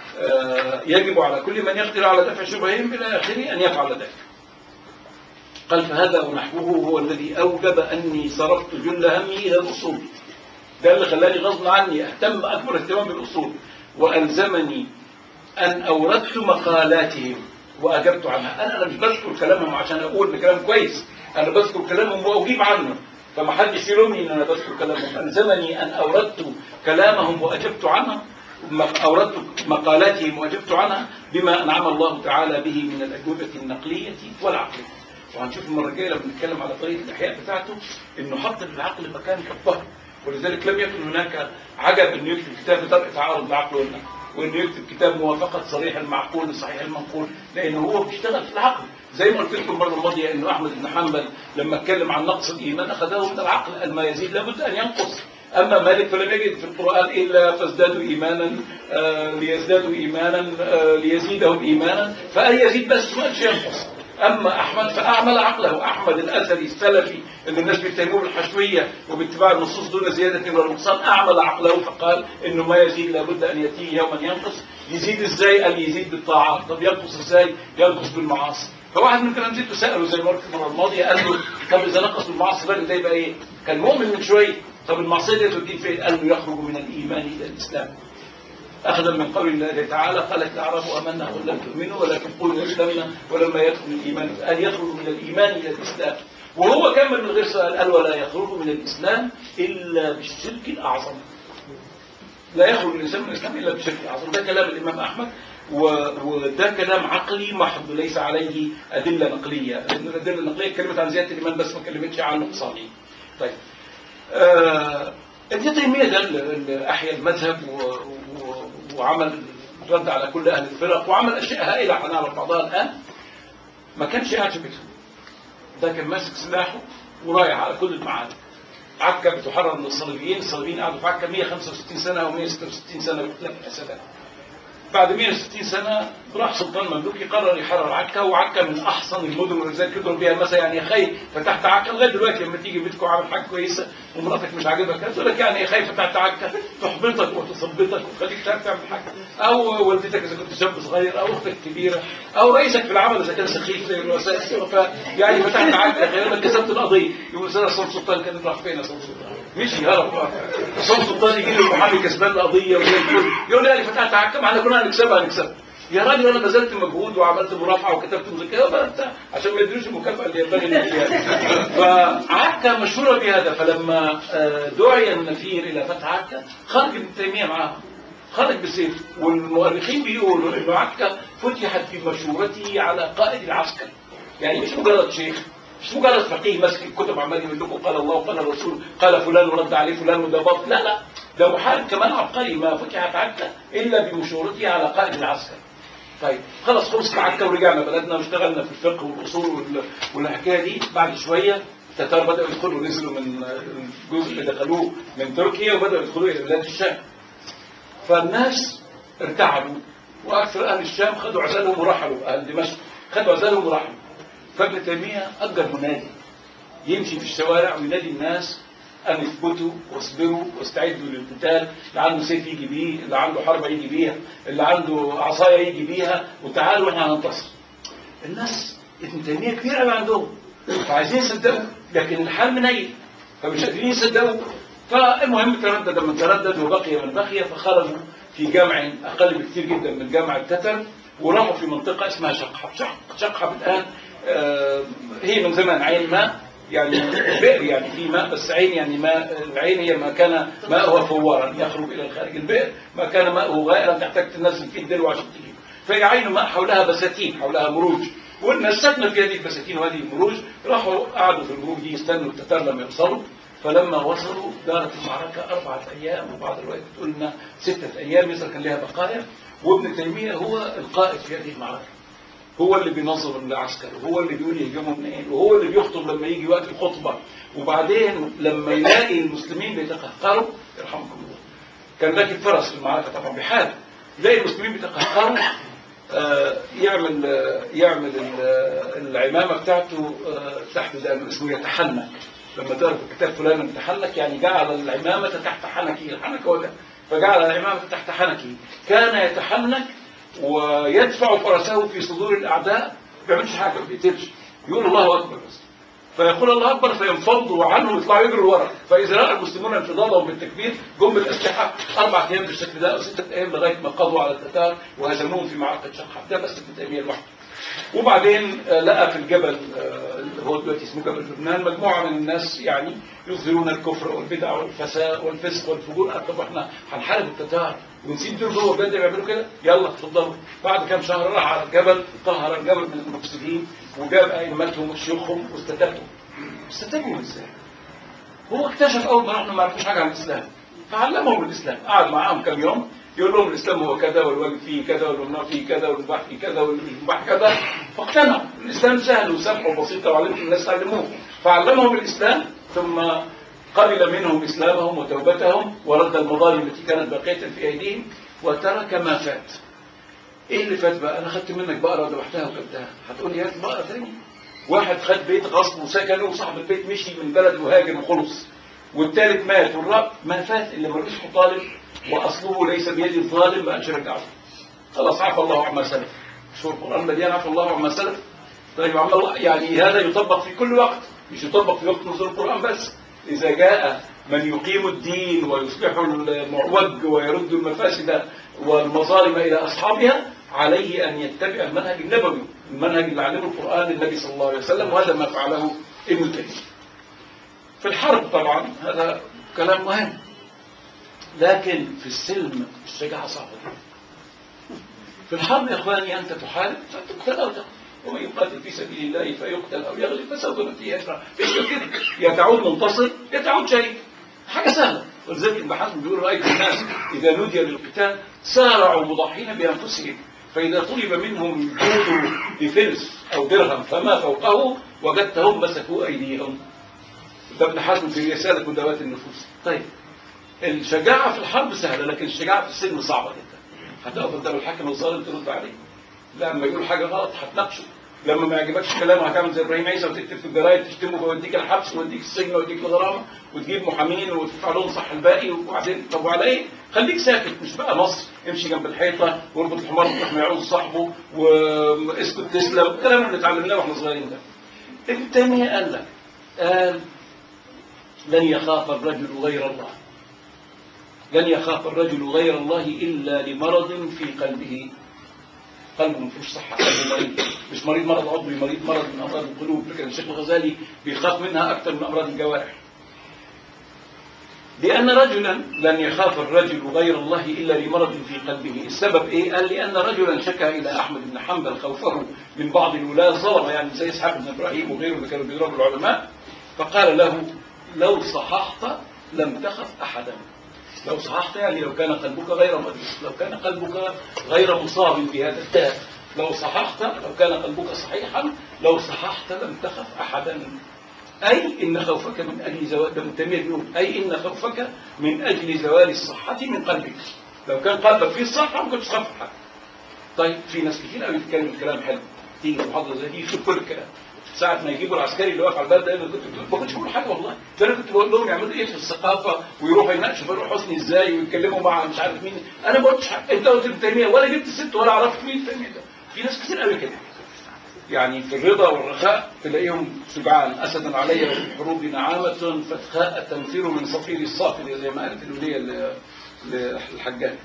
يجب على كل من يقدر على دفع شبههم إلى آخره أن يفعل ذلك قال فهذا ونحوه هو الذي أوجب أني صرفت جل همي إلى الأصول ده اللي خلاني غصب عني اهتم اكبر اهتمام بالاصول والزمني ان اوردت مقالاتهم واجبت عنها انا انا مش بذكر كلامهم عشان اقول ان كلام كويس انا بذكر كلامهم واجيب عنه فما حدش يلومني ان انا بذكر كلامهم الزمني ان اوردت كلامهم واجبت عنها اوردت مقالاتهم واجبت عنها بما انعم الله تعالى به من الاجوبه النقليه والعقليه وهنشوف المره الجايه لما نتكلم على طريقه الاحياء بتاعته انه حط للعقل مكان كالظهر ولذلك لم يكن هناك عجب انه يكتب كتاب درء تعارض العقل والنقل وانه يكتب كتاب موافقه صريح المعقول لصحيح المنقول لانه هو بيشتغل في العقل زي ما قلت لكم المره الماضيه انه احمد بن حنبل لما اتكلم عن نقص الايمان اخذه من العقل قال ما يزيد لابد ان ينقص اما مالك فلم يجد في القران الا فازدادوا ايمانا آه ليزدادوا ايمانا آه ليزيدهم ايمانا فقال يزيد بس ما ينقص أما أحمد فأعمل عقله أحمد الأثري السلفي اللي الناس بيتهموه بالحشوية وباتباع النصوص دون زيادة ولا نقصان أعمل عقله فقال إنه ما يزيد لابد أن يأتيه يوما ينقص يزيد إزاي؟ قال يزيد بالطاعات طب ينقص إزاي؟ ينقص بالمعاصي فواحد من كلام زيد سأله زي ما قلت المرة الماضية قال له طب إذا نقص بالمعاصي الراجل ده يبقى إيه؟ كان مؤمن من شوية طب المعصية دي توديه فين؟ قال له يخرج من الإيمان إلى الإسلام أخذا من قول الله تعالى قالت الأعراب آمنا قل لم تؤمنوا ولكن قولوا أسلمنا ولما يدخل الإيمان قال يدخل من الإيمان إلى الإسلام وهو كمل من غير سؤال قال ولا يخرج من الإسلام إلا بالشرك الأعظم لا يخرج الإنسان من الإسلام إلا بالشرك الأعظم ده كلام الإمام أحمد و- وده كلام عقلي محض ليس عليه أدلة نقلية لأن الأدلة النقلية اتكلمت عن زيادة الإيمان بس ما كلمتش عن نقصانه طيب آه ابن تيمية ده اللي اللي أحيا المذهب و... و... وعمل رد على كل أهل الفرق وعمل أشياء هائلة هنعرف بعضها الآن ما كانش قاعد في بيته ده كان ماسك سلاحه ورايح على كل المعارك عكا بتحرر من الصليبيين الصليبيين قعدوا في عكا 165 سنة أو 166 سنة باختلاف الحسابات بعد 160 سنة راح سلطان مملوكي قرر يحرر عكا وعكا من احسن المدن ولذلك يضرب بيها مثلا يعني يا خي فتحت عكا لغايه دلوقتي لما تيجي بيتكم عامل حاجه كويسه ومراتك مش عاجبها كذا تقول لك يعني يا خي فتحت عكا تحبطك وتثبطك وتخليك تعرف تعمل حاجه او والدتك اذا كنت شاب صغير او اختك كبيره او رئيسك في العمل اذا كان سخيف زي الرؤساء ف يعني فتحت عكا غير لك كسبت القضيه يقول سنه صوم سلطان كان راح فين يا صوم سلطان مشي هرب صوم سلطان يجي له المحامي كسبان القضيه وزي الفل يقول لي انا فتحت عكا ما احنا كنا هنكسبها هنكسبها يا راجل انا بذلت مجهود وعملت مرافعه وكتبت مذكره وبرت عشان ما يدروش المكافاه اللي ينبغي ان يديها فعكا مشهوره بهذا فلما آه، دعي النفير الى فتح عكا خرج ابن تيميه معاهم خرج بالسيف والمؤرخين بيقولوا انه عكا فتحت بمشورته على قائد العسكر يعني مش مجرد شيخ مش مجرد فقيه ماسك الكتب عمال يقول لكم قال الله وقال الرسول قال فلان ورد عليه فلان وده باطل لا لا ده محارب كمان عبقري ما فتحت عكا الا بمشورته على قائد العسكر طيب خلاص خلصت عكا ورجعنا بلدنا واشتغلنا في الفقه والاصول وال- والحكايه دي بعد شويه التتار بداوا يدخلوا نزلوا من الجزء اللي دخلوه من تركيا وبداوا يدخلوا الى بلاد الشام فالناس ارتعبوا واكثر اهل الشام خدوا عزالهم ورحلوا اهل دمشق خدوا عزالهم ورحلوا فابن تيميه اجر منادي يمشي في الشوارع وينادي الناس أن اثبتوا واصبروا واستعدوا للقتال اللي عنده سيف يجي بيه اللي عنده حربة يجي بيها اللي عنده عصاية يجي بيها وتعالوا احنا هننتصر الناس ابن تيمية كبير قوي عندهم فعايزين يصدقوا لكن الحال منيل فمش قادرين يصدقوا فالمهم تردد من تردد وبقي من بقي فخرجوا في جامع أقل بكثير جدا من جامع التتر وراحوا في منطقة اسمها شقحب شق- شقحب الآن آه، هي من زمان عين ماء يعني بئر يعني في ماء بس عين يعني ماء العين هي ما كان ماءها فوارا يخرج الى الخارج البئر ما كان ماءه غائرا تحتاج تنزل فيه الدلو عشان تجيبه فهي عين ماء حولها بساتين حولها مروج والناس سكنوا في هذه البساتين وهذه المروج راحوا قعدوا في المروج دي يستنوا التتار لما يوصلوا فلما وصلوا دارت المعركة أربعة أيام وبعض الروايات بتقول لنا ستة أيام مصر كان لها بقايا وابن تيمية هو القائد في هذه المعركة هو اللي بينظم العسكر وهو اللي بيقول يهجموا منين وهو اللي بيخطب لما يجي وقت الخطبة وبعدين لما يلاقي المسلمين بيتقهقروا يرحمكم الله كان راكب فرس في المعركة طبعا بحال يلاقي المسلمين بيتقهقروا آه، يعمل آه، يعمل ال- آه، العمامة بتاعته آه، تحت زي ما اسمه يتحنك لما تقرا في الكتاب فلان يتحنك يعني جعل العمامة تحت حنكه الحنك هو ده فجعل العمامة تحت حنكه كان يتحنك ويدفع فرسه في صدور الأعداء ما بيعملش حاجة ما بيقتلش يقول الله أكبر بس فيقول الله أكبر فينفضوا عنه ويطلعوا يجروا ورا فإذا رأى المسلمون انفضاضهم بالتكبير جم بالأسلحة أربع أيام بالشكل ده أو ستة أيام لغاية ما قضوا على التتار وهزموهم في معركة شقحة ده بس ابن تيمية لوحده وبعدين آه، لقى في الجبل آه، اللي هو دلوقتي اسمه جبل لبنان مجموعة من الناس يعني يظهرون الكفر والبدع والفساد والفسق والفجور قال طب احنا هنحارب التتار ونسيب دول جوه البلد يعملوا كده يلا اتفضلوا بعد كام شهر راح على الجبل طهر الجبل من المفسدين وجاب ائمتهم وشيوخهم واستتابهم استتابهم ازاي؟ هو اكتشف اول ما راحوا ما عرفوش حاجه عن الاسلام فعلمهم الاسلام قعد معاهم كام يوم يقول لهم الاسلام هو كذا والواجب فيه كذا والممنوع فيه كذا والمباح فيه كذا والمباح كذا فاقتنعوا الاسلام سهل وسمح وبسيط وعلمهم الناس تعلموه فعلمهم الاسلام ثم قبل منهم اسلامهم وتوبتهم ورد المظالم التي كانت باقيه في ايديهم وترك ما فات ايه اللي فات بقى انا خدت منك بقره ذبحتها وكلتها هتقول لي هات بقره تاني واحد خد بيت غصب وسكنه وصاحب البيت مشي من بلد وهاجر وخلص والثالث مات والرابع ما فات اللي ملوش مطالب واصله ليس بيد الظالم بقى رجعه خلاص عفى الله عما سلف شو القران مليان عفى الله عما سلف طيب عم الله يعني هذا يطبق في كل وقت مش يطبق في وقت نزول القران بس اذا جاء من يقيم الدين ويصلح المعوج ويرد المفاسد والمظالم الى اصحابها عليه ان يتبع المنهج النبوي المنهج اللي علمه القران النبي صلى الله عليه وسلم وهذا ما فعله ابن تيمية في الحرب طبعا هذا كلام مهم لكن في السلم الشجاعة صعبة جدا في الحرب يا اخواني انت تحارب فتقتل او تقتل ومن يقاتل في سبيل الله فيقتل او يغلب فسوف نؤتيه اجرا ايش كده يا تعود منتصر يا تعود شهيد حاجه سهله ولذلك ابن حزم بيقول رايت الناس اذا نودي للقتال سارعوا مضحين بانفسهم فاذا طلب منهم جود بفلس او درهم فما فوقه وجدتهم مسكوا ايديهم ده ابن حزم في رساله مداواه النفوس طيب الشجاعه في الحرب سهله لكن الشجاعه في السلم صعبه جدا هتقف قدام الحاكم الظالم ترد عليه لما يقول حاجه غلط هتناقشه لما ما يعجبكش كلامه هتعمل زي ابراهيم عيسى وتكتب في الجرايد تشتمه ويوديك الحبس ويوديك السجن ويوديك الغرامه وتجيب محامين وتدفع لهم صح الباقي وبعدين طب وعلى ايه؟ خليك ساكت مش بقى مصر امشي جنب الحيطه واربط الحمار تروح ما يعوز صاحبه واسكت تسلم الكلام اللي اتعلمناه واحنا صغيرين ده. ابن تيميه قال لك قال لن يخاف الرجل غير الله لن يخاف الرجل غير الله إلا لمرض في قلبه قلبه ما فيهوش صحة قلبه مريض مش مريض مرض عضوي مريض مرض من أمراض القلوب لكن الشيخ الغزالي بيخاف منها أكثر من أمراض الجوارح لأن رجلا لن يخاف الرجل غير الله إلا لمرض في قلبه السبب إيه؟ قال لأن رجلا شكى إلى أحمد بن حنبل خوفه من بعض الولاة ظلم يعني زي إسحاق بن إبراهيم وغيره اللي كانوا بيضربوا العلماء فقال له لو صححت لم تخف أحدا لو صححت يعني لو كان قلبك غير مريض لو كان قلبك غير مصاب بهذا الداء لو صححت لو كان قلبك صحيحا لو صححت لم تخف أحدا أي إن خوفك من أجل زوال ده متميز بيقول أي إن خوفك من أجل زوال الصحة من قلبك لو كان قلبك فيه الصحة ما كنتش تخاف حد طيب في ناس كتير قوي بتتكلم الكلام حلو تيجي محاضرة زي دي يشوف كل الكلام ساعة ما يجيبوا العسكري اللي واقف على البلد ده كنت ما كنتش بقول حاجة والله ده انا كنت بقول لهم يعملوا ايه في الثقافة ويروحوا يناقشوا فرق حسني ازاي ويتكلموا مع مش عارف مين انا ما قلتش حاجة انت قلت ابن تيمية ولا جبت ست ولا عرفت مين تيمية ده في ناس كتير قوي كده يعني في الرضا والرخاء تلاقيهم شجعان اسدا علي في الحروب نعامة فتخاء تنفر من صفير الصافر زي ما قالت الولية للحجاج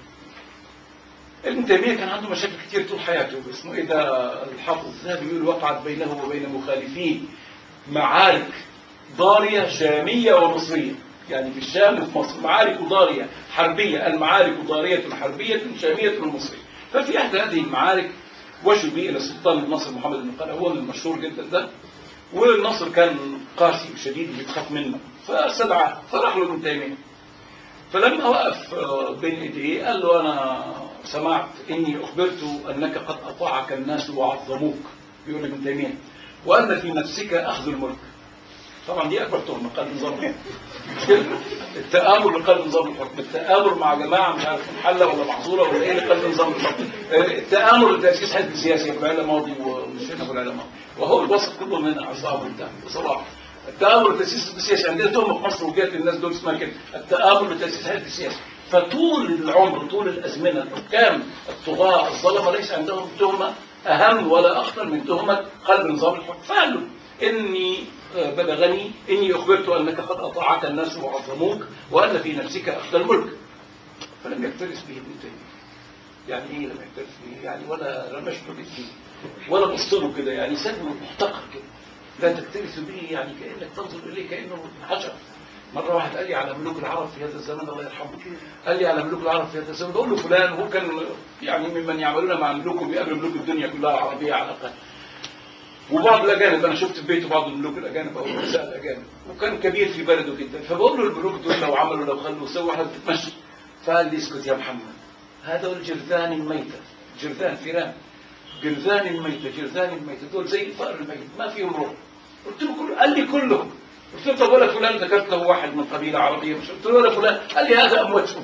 ابن تيمية كان عنده مشاكل كتير طول حياته اسمه ايه ده الحافظ الذهبي يقول وقعت بينه وبين مخالفيه معارك ضارية شامية ومصرية يعني في الشام وفي مصر معارك ضارية حربية المعارك ضارية حربية شامية ومصرية ففي احدى هذه المعارك وشوا به الى السلطان الناصر محمد بن قلعه هو المشهور جدا ده والنصر كان قاسي وشديد بيتخاف منه فاستدعاه فراح له ابن تيميه فلما وقف بين ايديه قال له انا سمعت اني اخبرت انك قد اطاعك الناس وعظموك بيقول ابن تيميه وان في نفسك اخذ الملك طبعا دي اكبر تهمه قلب نظام الحكم التآمر لقلب نظام الحكم التآمر مع جماعه مش عارف محله ولا محظوره ولا ايه لقلب نظام الحكم التآمر لتأسيس حزب سياسي في العالم الماضي ومش هنا في العالم الماضي وهو الوسط كله هنا عصابه وبتاع بصراحه التآمر لتأسيس حزب سياسي عندنا تهمه في مصر وجات الناس دول اسمها كده التآمر لتأسيس حزب سياسي فطول العمر طول الازمنه الحكام الطغاة الظلمه ليس عندهم تهمه اهم ولا اخطر من تهمه قلب نظام الحكم فقال له اني بلغني اني اخبرت انك قد اطاعك الناس وعظموك وان في نفسك اخذ الملك فلم يكترث به ابن تيميه يعني ايه لم يكترث به يعني ولا رمش له فيه ولا بص له كده يعني سابه محتقر كده لا تكترث به يعني كانك تنظر اليه كانه حجر مرة واحد قال لي على ملوك العرب في هذا الزمان الله يرحمه قال لي على ملوك العرب في هذا الزمان بقول له فلان هو كان يعني ممن يعملون مع ملوك وبيقابل ملوك الدنيا كلها عربية على الأقل وبعض الأجانب أنا شفت في بيته بعض الملوك الأجانب أو النساء الأجانب وكان كبير في بلده جدا فبقول له الملوك دول لو عملوا لو خلوا سووا احنا بتتمشى فقال لي اسكت يا محمد هذول الجرذان الميتة جرذان فيران جرذان الميتة جرذان الميتة دول زي الفأر الميت ما فيهم روح قلت له كله قال لي كلهم قلت له طب ولا فلان ذكرت له واحد من قبيلة عربية مش قلت له ولا فلان قال لي هذا أمواتهم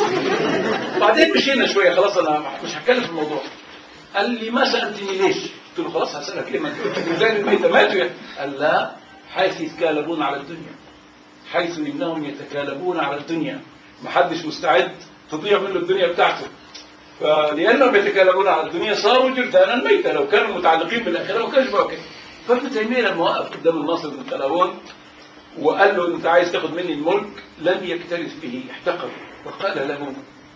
بعدين مشينا شوية خلاص أنا مش هتكلم في الموضوع قال لي ما سألتني ليش قلت له خلاص هسألك ليه ما انت قلت جرذان الميتة ماتوا قال لا حيث يتكالبون على الدنيا حيث انهم يتكالبون على الدنيا محدش مستعد تضيع منه الدنيا بتاعته فلانهم يتكالبون على الدنيا صاروا جرذانا ميتا لو كانوا متعلقين بالاخره ما كانش بقى كده فابن تيميه لما وقف قدام الناصر بن قلاوون وقال له انت عايز تاخد مني الملك لم يكترث به احتقر وقال له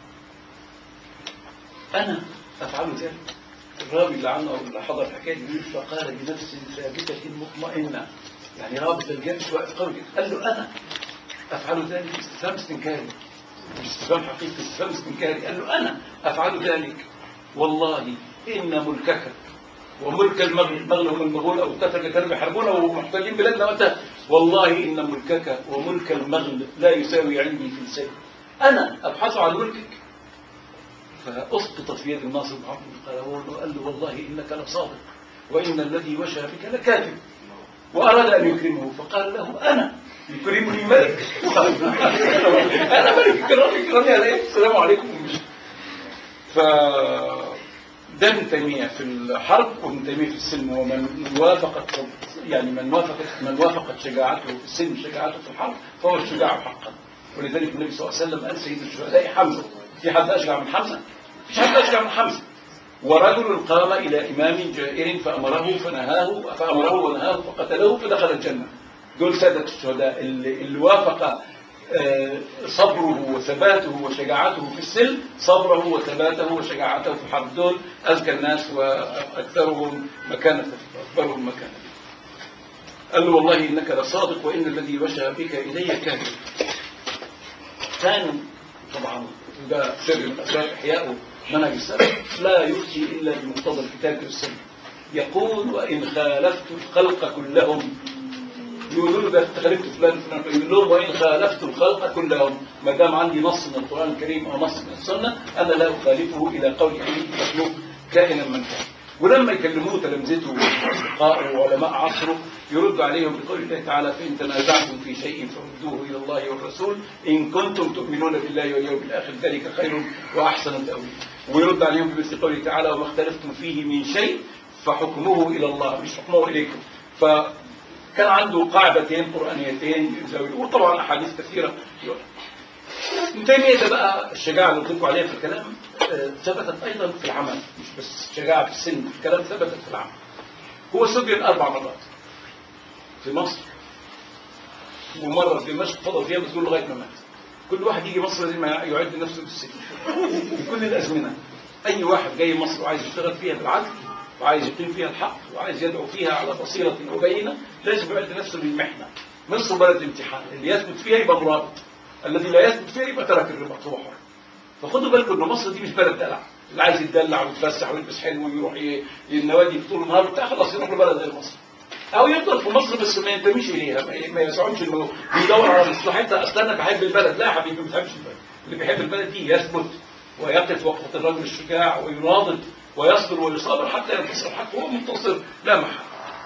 انا افعل ذلك الراوي اللي عنه اللي حضر الحكايه دي فقال بنفس ثابته مطمئنه يعني رابط الجيش واقف قوي جدا قال له انا افعل ذلك استفهام استنكاري مش استفهام حقيقي استفهام استنكاري قال له انا افعل ذلك والله ان ملكك وملك المغرب المغرب هم المغول او التتر اللي كانوا بيحاربونا ومحتلين بلادنا وقتها والله ان ملكك وملك المغرب لا يساوي عندي في السيف انا ابحث عن ملكك فاسقطت في يد الناصر بن عبد القلاوون وقال له والله انك لصادق وان الذي وشى بك لكاذب واراد ان يكرمه فقال له انا يكرمني ملك انا ملك كرامي كرامي على ايه السلام عليكم ومشي ف ده ابن تيميه في الحرب وابن تيميه في السلم ومن وافقت يعني من وافقت من وافقت شجاعته في السلم شجاعته في الحرب فهو الشجاع حقا ولذلك النبي صلى الله عليه وسلم قال سيد الشهداء حمزه في حد اشجع من حمزه؟ مفيش حد اشجع من حمزه ورجل قام الى امام جائر فامره فنهاه فامره ونهاه فقتله فدخل الجنه دول ساده الشهداء اللي, اللي وافق آه، صبره وثباته وشجاعته في السلم صبره وثباته وشجاعته في الحرب دول أذكى الناس وأكثرهم مكانة وأكبرهم مكانة قال له والله إنك لصادق وإن الذي وشى بك إلي كاذب كان طبعا ده سر من أسرار إحيائه منهج السلف لا يفتي إلا بمقتضى الكتاب والسنة يقول وإن خالفت الخلق كلهم يقولوا له ده انت خالفت فلان فلان يقول لهم وان خالفت الخلق كلهم ما دام عندي نص من القران الكريم او نص من السنه انا لا اخالفه الى قول اي مخلوق كائنا من كان ولما يكلموه تلامذته واصدقائه وعلماء عصره يرد عليهم بقول الله تعالى فان تنازعتم في شيء فردوه الى الله والرسول ان كنتم تؤمنون بالله واليوم الاخر ذلك خير واحسن تاويلا ويرد عليهم بمثل قوله تعالى وما اختلفتم فيه من شيء فحكمه الى الله مش حكمه اليكم ف كان عنده قاعدتين قرآنيتين يزاوي وطبعا أحاديث كثيرة ابن تيمية ده بقى الشجاعة اللي قلت عليها في الكلام آه، ثبتت أيضا في العمل مش بس شجاعة في السن في الكلام ثبتت في العمل هو سجن أربع مرات في مصر ومرة في دمشق فضل فيها مسجون لغاية ما مات كل واحد يجي مصر لازم يعد نفسه بالسجن في كل الأزمنة أي واحد جاي مصر وعايز يشتغل فيها بالعدل وعايز يقيم فيها الحق وعايز يدعو فيها على بصيرة وبينة لازم يعد نفسه للمحنة مصر بلد امتحان اللي يثبت فيها يبقى مرابط الذي لا يثبت فيها يبقى ترك الرباط هو حر فخدوا بالكم ان مصر دي مش بلد دلع اللي عايز يتدلع ويتفسح ويلبس حلو ويروح ي- النوادي طول النهار بتاع خلاص يروح لبلد غير مصر او يفضل في مصر بس ما ينتميش اليها ما- ما يسعونش انه يدور على مصلحتها اصل انا بحب البلد لا يا حبيبي ما بتحبش البلد اللي بيحب البلد دي يثبت ويقف وقفة الرجل الشجاع ويناضل ويصبر ويصابر حتى ينتصر الحق وهو منتصر لا محل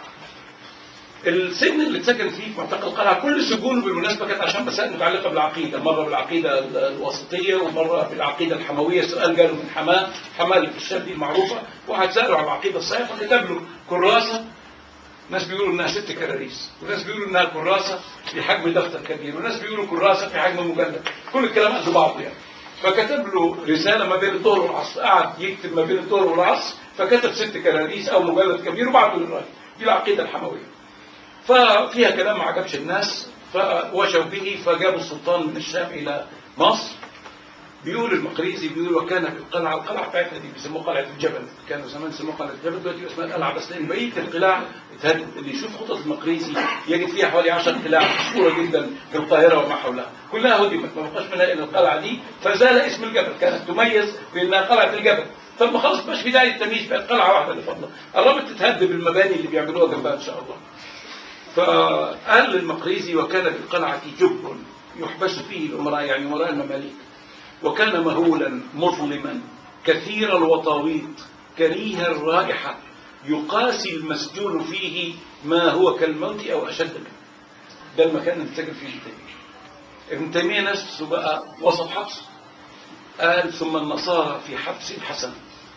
السجن اللي اتسجن فيه في منطقه القلعه كل سجونه بالمناسبه كانت عشان مسائل متعلقه بالعقيده مره بالعقيده الوسطيه ومره بالعقيده الحمويه سؤال جاله من حماه حماه اللي في الشام دي المعروفه واحد ساله عن العقيده الصحيحه فكتب له كراسه ناس بيقولوا انها ست كراريس وناس بيقولوا انها كراسه في حجم دفتر كبير وناس بيقولوا كراسه في حجم مجلد كل الكلام قد بعضه يعني فكتب له رساله ما بين الظهر والعصر قعد يكتب ما بين الظهر والعصر فكتب ست كراريس او مجلد كبير وبعته للراجل دي العقيده الحمويه ففيها كلام ما عجبش الناس فوشوا به فجابوا السلطان من الشام الى مصر بيقول المقريزي بيقول وكان في القلعه القلعه بتاعتنا دي بيسموها قلعه الجبل كانوا زمان يسموها قلعه الجبل دلوقتي اسمها القلعه بس لان بقيه القلاع اتهدت اللي يشوف خطط المقريزي يجد فيها حوالي 10 قلاع مشهوره جدا في القاهره وما حولها كلها هدمت ما بقاش منها الا القلعه دي فزال اسم الجبل كانت تميز بانها قلعه الجبل طب خلاص مش في داعي التمييز بقت قلعه واحده اللي فضلها قربت تتهد بالمباني اللي بيعملوها جنبها ان شاء الله فقال للمقريزي وكان في القلعة جب يحبس فيه الأمراء يعني أمراء المماليك وكان مهولا مظلما كثير الوطاويط كريه الرائحة يقاسي المسجون فيه ما هو كالموت أو أشد منه ده المكان اللي اتسجن فيه ابن تيمية ابن تيمية نفسه بقى وسط حبس قال ثم النصارى في حبس حسن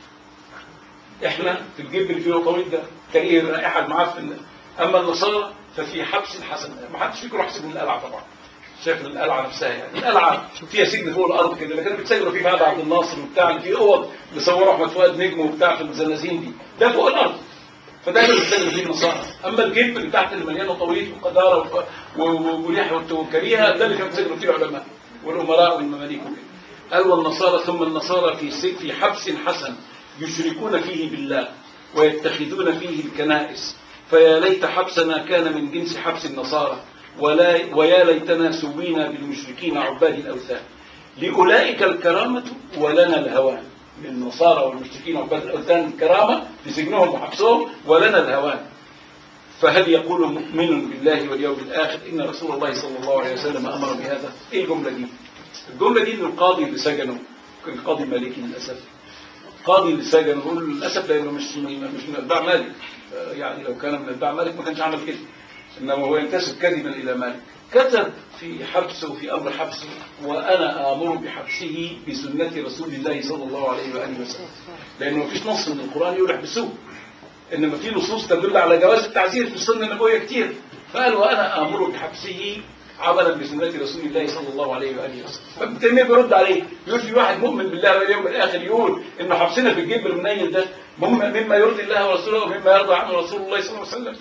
احنا في الجيب اللي فيه وطاويط ده كريه الرائحة المعفن ده اما النصارى ففي حبس حسن ما حدش فيكم راح سجن القلعه طبعا شايف القلعه نفسها يعني القلعه فيها سجن فوق الارض كده اللي كانوا بيتسجنوا فيه بعد عبد الناصر وبتاع اللي فيه اوض اللي صوروا احمد فؤاد نجم وبتاع في الزنازين دي ده فوق الارض فده اللي بيتسجنوا فيه النصارى اما الجيب اللي تحت اللي مليانه طويل وقداره وق- و- و- ولحيه وكريهه ده اللي كانوا بيتسجنوا فيه العلماء والامراء والمماليك وكده قال والنصارى ثم النصارى في سج- في حبس حسن يشركون فيه بالله ويتخذون فيه الكنائس فيا ليت حبسنا كان من جنس حبس النصارى ولا ويا ليتنا سوينا بالمشركين عباد الأوثان لأولئك الكرامة ولنا الهوان للنصارى والمشركين عباد الأوثان كرامة في سجنهم وحبسهم ولنا الهوان فهل يقول مؤمن بالله واليوم الآخر إن رسول الله صلى الله عليه وسلم أمر بهذا إيه الجملة دي الجملة دي إن القاضي اللي سجنه القاضي مالكي للأسف القاضي اللي سجنه بقول للأسف لأنه مش من مش من أتباع مالك آه، يعني لو كان من أتباع مالك ما كانش عمل كده إنما هو ينتسب كذبا إلى مالك كتب في حبسه في أمر حبسه وأنا آمر بحبسه بسنة رسول الله صلى الله عليه وآله وسلم لأنه مفيش نص من القرآن يقول احبسوه إنما في نصوص تدل على جواز التعزير في السنة النبوية كتير فقال وأنا آمر بحبسه عملا بسنة رسول الله صلى الله عليه وآله وسلم فابن تيمية بيرد عليه يقول في واحد مؤمن بالله واليوم الآخر يقول إن حبسنا في الجيب المنيل ده مما مما يرضي الله ورسوله ومما يرضى عنه رسول الله صلى الله عليه وسلم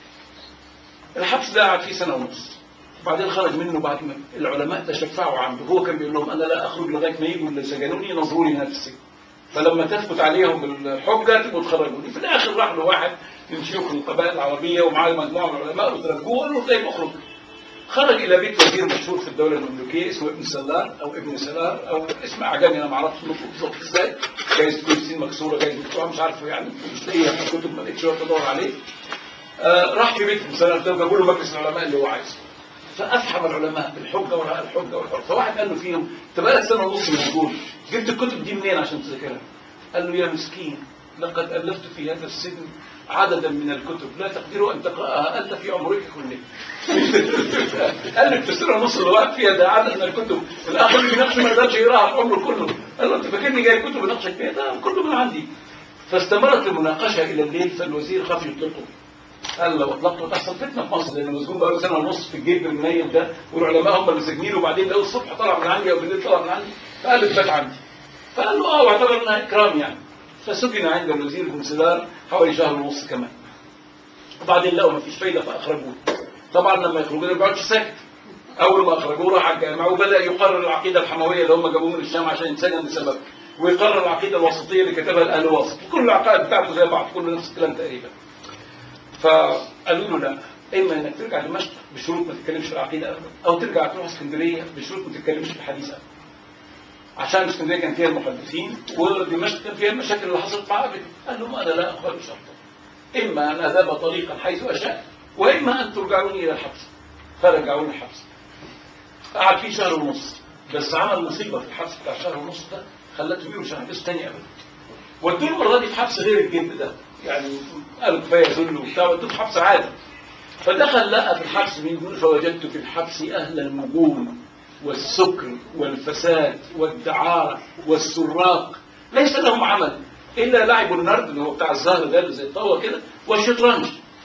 الحبس ده قعد فيه سنة ونص وبعدين خرج منه بعد ما العلماء تشفعوا عنه هو كان بيقول لهم أنا لا أخرج لغاية ما يجوا اللي سجنوني ينظروني هنا في السجن فلما تثبت عليهم الحجة تبقوا تخرجوني في الآخر راح له واحد من شيوخ القبائل العربية ومعاه مجموعة من العلماء وترجوه وقال له طيب اخرج خرج إلى بيت وزير مشهور في الدولة المملوكية اسمه ابن سلار أو ابن سلار أو اسم أعجمي أنا ما أعرفش نطقه بالظبط إزاي جايز تكون سين مكسورة جايز مكسورة مش عارفه يعني مش لاقيها في الكتب ما لقيتش وقت أدور عليه آه راح في بيت ابن سلار ده وجابوا له مجلس العلماء اللي هو عايزه فأفحم العلماء بالحجة وراء الحجة والحجة فواحد قال له فيهم أنت بقالك سنة ونص موجود جبت الكتب دي منين عشان تذاكرها؟ قال له يا مسكين لقد ألفت في هذا السجن عددا من الكتب لا تقدر أن تقرأها أنت في عمرك كله قال لك تسير نص الوقت فيها ده عدد من الكتب الآخر اللي بيناقشه ما يقدرش يقراها في عمره كله قال له أنت فاكرني جاي كتب بناقشك فيها ده كله من عندي فاستمرت المناقشة إلى الليل فالوزير خاف يطلقه قال لو اطلقته تحصل فتنه في مصر لان المسجون بقى له سنه ونص في الجيب المنيل ده والعلماء هم اللي ساجنينه وبعدين لقوا الصبح طلع من عندي او بالليل طلع من عندي فقال له بات عندي فقال له اه واعتبر انها اكرام يعني فسجن عند الوزير بن سلال حوالي شهر ونص كمان وبعدين لقوا مفيش فايده فاخرجوه طبعا لما يخرجوا ما بيقعدش ساكت اول ما اخرجوه راح على الجامعه وبدا يقرر العقيده الحمويه اللي هم جابوه من الشام عشان يتسجن بسبب ويقرر العقيده الوسطيه اللي كتبها الاهل وسط كل العقائد بتاعته زي بعض كله نفس الكلام تقريبا فقالوا له لا اما انك ترجع دمشق بشروط ما تتكلمش في العقيده ابدا او ترجع تروح اسكندريه بشروط ما تتكلمش في الحديث ابدا عشان اسكندريه كان فيها المحدثين ودمشق كان فيها المشاكل اللي حصلت مع ابي قال لهم انا لا اقبل شرطا اما ان اذهب طريقا حيث اشاء واما ان ترجعوني الى الحبس فرجعوني الحبس قعد فيه شهر ونص بس عمل مصيبه في الحبس بتاع شهر ونص ده خلته يمشي حبس تاني ابدا ودوه المره دي في حبس غير الجلد ده يعني قالوا كفايه ذل وبتاع ودوه في حبس عادي فدخل لقى في الحبس مين يقول فوجدت في الحبس اهل المجون والسكر والفساد والدعارة والسراق ليس لهم عمل إلا لعب النرد اللي هو بتاع الزهر ده اللي زي الطاوة كده والشطرنج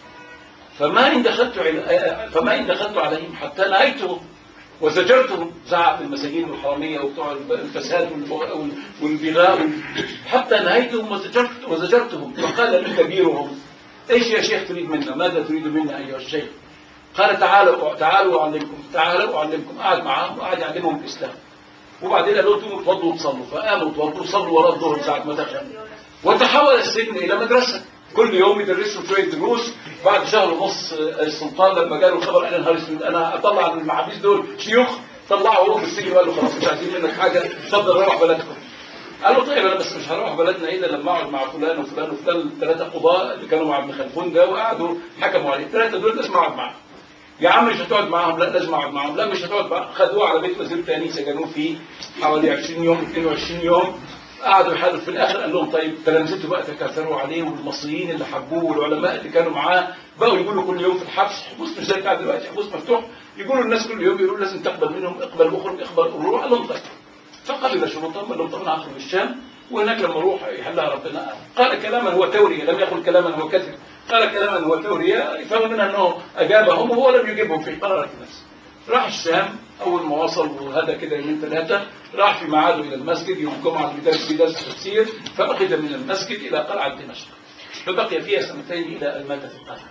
فما إن دخلت عل... فما إن دخلت عليهم حتى نهيتهم وزجرتهم زعق المساجين والحرامية وبتوع الفساد والبغاء وال... حتى نهيتهم وزجرت وزجرتهم وقال لي كبيرهم ايش يا شيخ تريد منا ماذا تريد منا ايها الشيخ قال تعالوا تعالوا أعلمكم تعالوا أعلمكم قعد معاهم وقعد يعلمهم الإسلام وبعدين قالوا لهم اتوضوا وتصلوا فقاموا اتوضوا وصلوا وراء الظهر ساعة ما دخل وتحول السجن إلى مدرسة كل يوم يدرسوا شوية دروس بعد شهر ونص السلطان لما جاله الخبر قال نهار اسود أنا أطلع من المعابيس دول شيوخ طلعوا هو في السجن وقال له خلاص مش عايزين منك حاجة اتفضل روح بلدكم قال له طيب انا بس مش هروح بلدنا الا لما اقعد مع فلان وفلان وفلان الثلاثه قضاء اللي كانوا مع ابن خلفون ده وقعدوا حكموا عليه الثلاثه دول لازم اقعد معاهم يا عم مش هتقعد معاهم لا لازم اقعد معاهم لا مش هتقعد معاهم خدوه على بيت وزير تاني سجنوه فيه حوالي 20 يوم 22 يوم قعدوا يحلوا في الاخر قال لهم طيب تلامذته بقى تكاثروا عليه والمصريين اللي حبوه والعلماء اللي كانوا معاه بقوا يقولوا كل يوم في الحبس حبوس مش زي بتاع دلوقتي حبوس مفتوح يقولوا الناس كل يوم يقولوا لازم تقبل منهم اقبل اخرج اقبل روح قال لهم طيب فقبل شروطهم قال لهم طب انا هخرج الشام وهناك لما اروح يحلها ربنا قال كلاما هو توريه لم يقل كلاما هو كذب قال كلاما هو توريه يفهم منها انه اجابهم وهو لم يجيبهم في قرارة نفسه راح الشام اول ما وصل وهذا كده يومين ثلاثه راح في ميعاده الى المسجد يوم الجمعه اللي درس فيه درس تفسير فاخذ من المسجد الى قلعه دمشق فبقي فيها سنتين الى ان مات في القلعه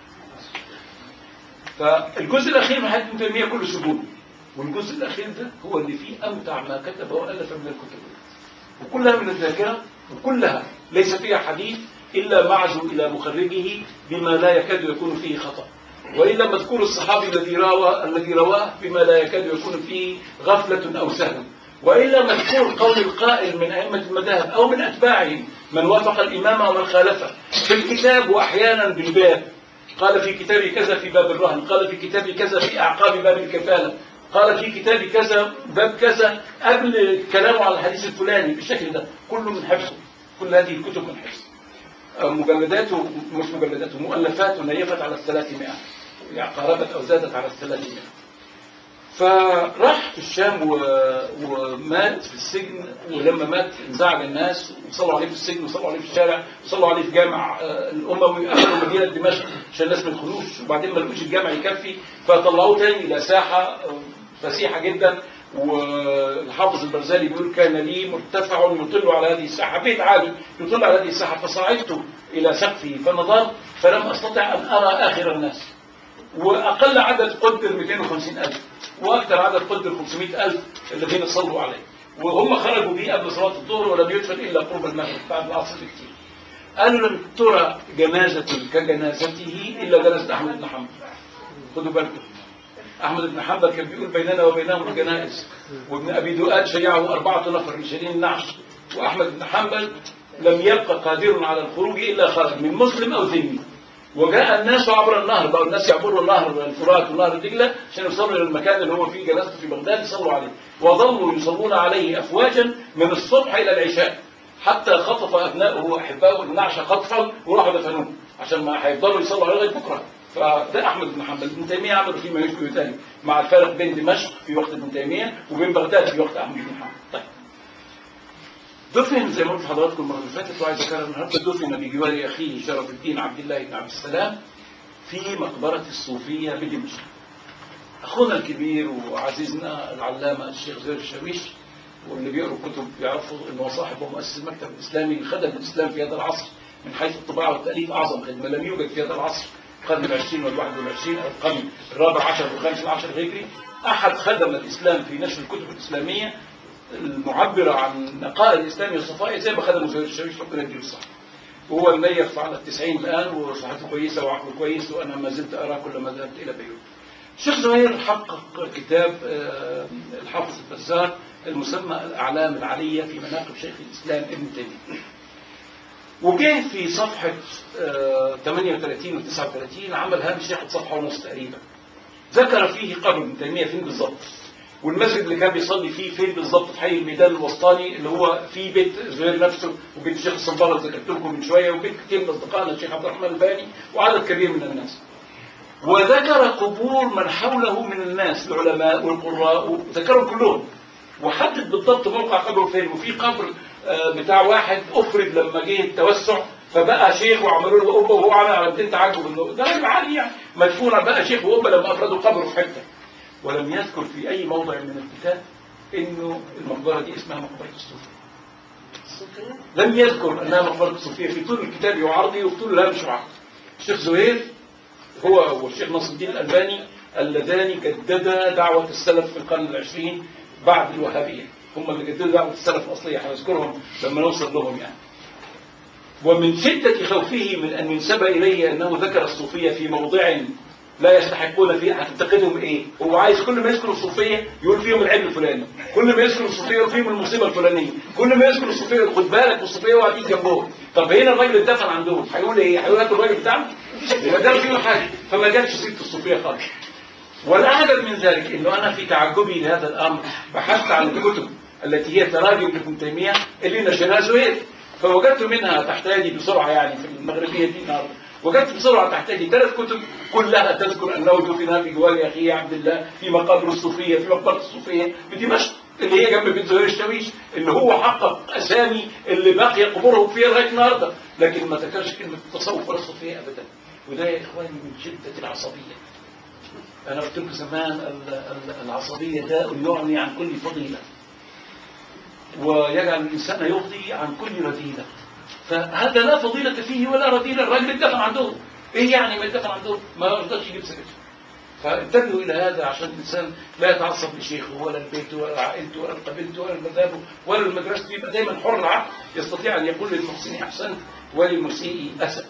فالجزء الاخير من حياه ابن تيميه كله سجون والجزء الاخير ده هو اللي فيه امتع ما كتب والف من الكتب وكلها من الذاكره وكلها ليس فيها حديث إلا معزو إلى مخرجه بما لا يكاد يكون فيه خطأ وإلا مذكور الصحابي الذي روى الذي رواه بما لا يكاد يكون فيه غفلة أو سهو وإلا مذكور قول القائل من أئمة المذاهب أو من أتباعهم من وافق الإمام أو من خالفه في الكتاب وأحيانا بالباب قال في كتاب كذا في باب الرهن قال في كتاب كذا في أعقاب باب الكفالة قال في كتاب كذا باب كذا قبل كلامه على الحديث الفلاني بالشكل ده كله من حفظه كل هذه الكتب من حفظه مجلداته مش مجلداته مؤلفاته نيفت على الثلاثمائة يعني قاربت أو زادت على الثلاثمائة فراح في الشام و... ومات في السجن ولما مات انزعج الناس وصلوا عليه في السجن وصلوا عليه في الشارع وصلوا عليه في جامع آه، الاموي اخذوا مدينه دمشق عشان الناس ما يدخلوش وبعدين ما لقوش الجامع يكفي فطلعوه تاني الى ساحه آه، فسيحه جدا والحافظ البرزالي بيقول كان لي مرتفع يطل على هذه الساحه بيت عالي يطل على هذه الساحه فصعدت الى سقفه فنظرت فلم استطع ان ارى اخر الناس واقل عدد قدر 250 الف واكثر عدد قدر 500 الف الذين صلوا عليه وهم خرجوا به قبل صلاه الظهر ولم يدفن الا قرب المغرب بعد العصر بكثير قالوا لم ترى جنازه كجنازته الا جنازه احمد بن حنبل خدوا بالكم احمد بن حنبل كان بيقول بيننا وبينهم الجنائز وابن ابي دؤاد شيعه اربعه نفر رجالين النعش واحمد بن حنبل لم يبقى قادر على الخروج الا خرج من مسلم او ذمي وجاء الناس عبر النهر بقوا الناس يعبروا النهر الفرات ونهر دجله عشان يوصلوا الى المكان اللي هو فيه جنازته في بغداد يصلوا عليه وظلوا يصلون عليه افواجا من الصبح الى العشاء حتى خطف ابنائه واحبائه النعش خطفا وراحوا دفنوه عشان ما هيفضلوا يصلوا عليه لغايه بكره فده احمد بن حنبل ابن تيميه عملوا فيه ما يشبه ذلك مع الفرق بين دمشق في وقت ابن تيميه وبين بغداد في وقت احمد بن حنبل طيب دفن زي ما قلت لحضراتكم المره اللي فاتت وعايز اكرر النهارده دفن بجوار اخيه شرف الدين عبد الله بن عبد السلام في مقبره الصوفيه بدمشق. اخونا الكبير وعزيزنا العلامه الشيخ زهير الشاويش واللي بيقروا كتب يعرفوا ان هو صاحب ومؤسس المكتب الاسلامي خدم الاسلام في هذا العصر من حيث الطباعه والتاليف اعظم خدمه لم يوجد في هذا العصر القرن العشرين والواحد والعشرين او القرن الرابع عشر والخامس عشر الهجري احد خدم الاسلام في نشر الكتب الاسلاميه المعبرة عن نقاء الإسلام الصفائي زي ما خدمه زهير الشاويش ربنا يديله الصحة وهو الميت على التسعين الآن وصحته كويسة وعقله كويس وأنا ما زلت أراه كلما ذهبت إلى بيروت الشيخ زهير حقق كتاب آه، الحافظ البزار المسمى الأعلام العلية في مناقب شيخ الإسلام ابن تيمية وجه في صفحة آه، 38 و 39 عمل هامش ياخد صفحة ونص تقريبا ذكر فيه قبر ابن تيمية فين بالظبط والمسجد اللي كان بيصلي فيه فين بالظبط في حي الميدان الوسطاني اللي هو في بيت زهير نفسه وبيت الشيخ الصنباغ اللي ذكرت لكم من شويه وبيت كتير من اصدقائنا الشيخ عبد الرحمن الباني وعدد كبير من الناس. وذكر قبور من حوله من الناس العلماء والقراء وذكرهم كلهم وحدد بالضبط موقع قبره فين وفي قبر آه، بتاع واحد افرد لما جه التوسع فبقى شيخ وعملوا له قبه وهو عمل علامتين تعجب انه ده راجل عالي يعني مدفون بقى شيخ وقبه لما افردوا قبره في حته ولم يذكر في أي موضع من الكتاب إنه المقبرة دي اسمها مقبرة الصوفية لم يذكر أنها مقبرة الصوفية في طول الكتاب وعرضه وفي طول الهامش وعرضه الشيخ زهير هو والشيخ نصر الدين الألباني اللذان جددا دعوة السلف في القرن العشرين بعد الوهابية هم اللي جددوا دعوة السلف الأصلية هنذكرهم لما نوصل لهم يعني ومن شدة خوفه من أن ينسب إليه أنه ذكر الصوفية في موضع لا يستحقون فيه هتنتقدهم ايه هو عايز كل ما يذكر الصوفيه يقول فيهم العيب الفلاني كل ما يذكر الصوفيه يقول فيهم المصيبه الفلانيه كل ما يذكر الصوفيه يقول خد بالك والصوفيه وهتيجي جنبهم طب هنا الراجل اتدفن عندهم هيقول ايه هيقول هاتوا الراجل بتاعنا يبقى ده فيهم حاجه فما جابش سيره الصوفيه خالص والاعجب من ذلك انه انا في تعجبي لهذا الامر بحثت عن الكتب التي هي تراجم لابن تيميه اللي نشرها زهير فوجدت منها تحت يدي بسرعه يعني في المغربيه دي النهارده وجدت بسرعه تحت يدي ثلاث كتب كلها تذكر انه دفن في جوار اخيه عبد الله في مقابر الصوفيه في مقبره الصوفيه بدمشق اللي هي جنب بيت زهير الشاويش اللي هو حقق اسامي اللي باقي قبورهم فيها لغايه النهارده لكن ما ذكرش كلمه التصوف ولا الصوفيه ابدا وده يا اخواني من شده العصبيه انا قلت لكم زمان ال- ال- العصبيه داء يعني عن كل فضيله ويجعل الانسان يفضي عن كل رذيله فهذا لا فضيلة فيه ولا رذيلة الراجل اتدفن عندهم ايه يعني ما اتدفن عندهم ما يرضاش يجيب سيرته فانتبهوا إلى هذا عشان الإنسان لا يتعصب لشيخه ولا لبيته ولا عائلته ولا قبيلته ولا مذهبه ولا المدرسة يبقى دايما حر العقل يستطيع أن يقول للمحسن أحسنت وللمسيء أسأت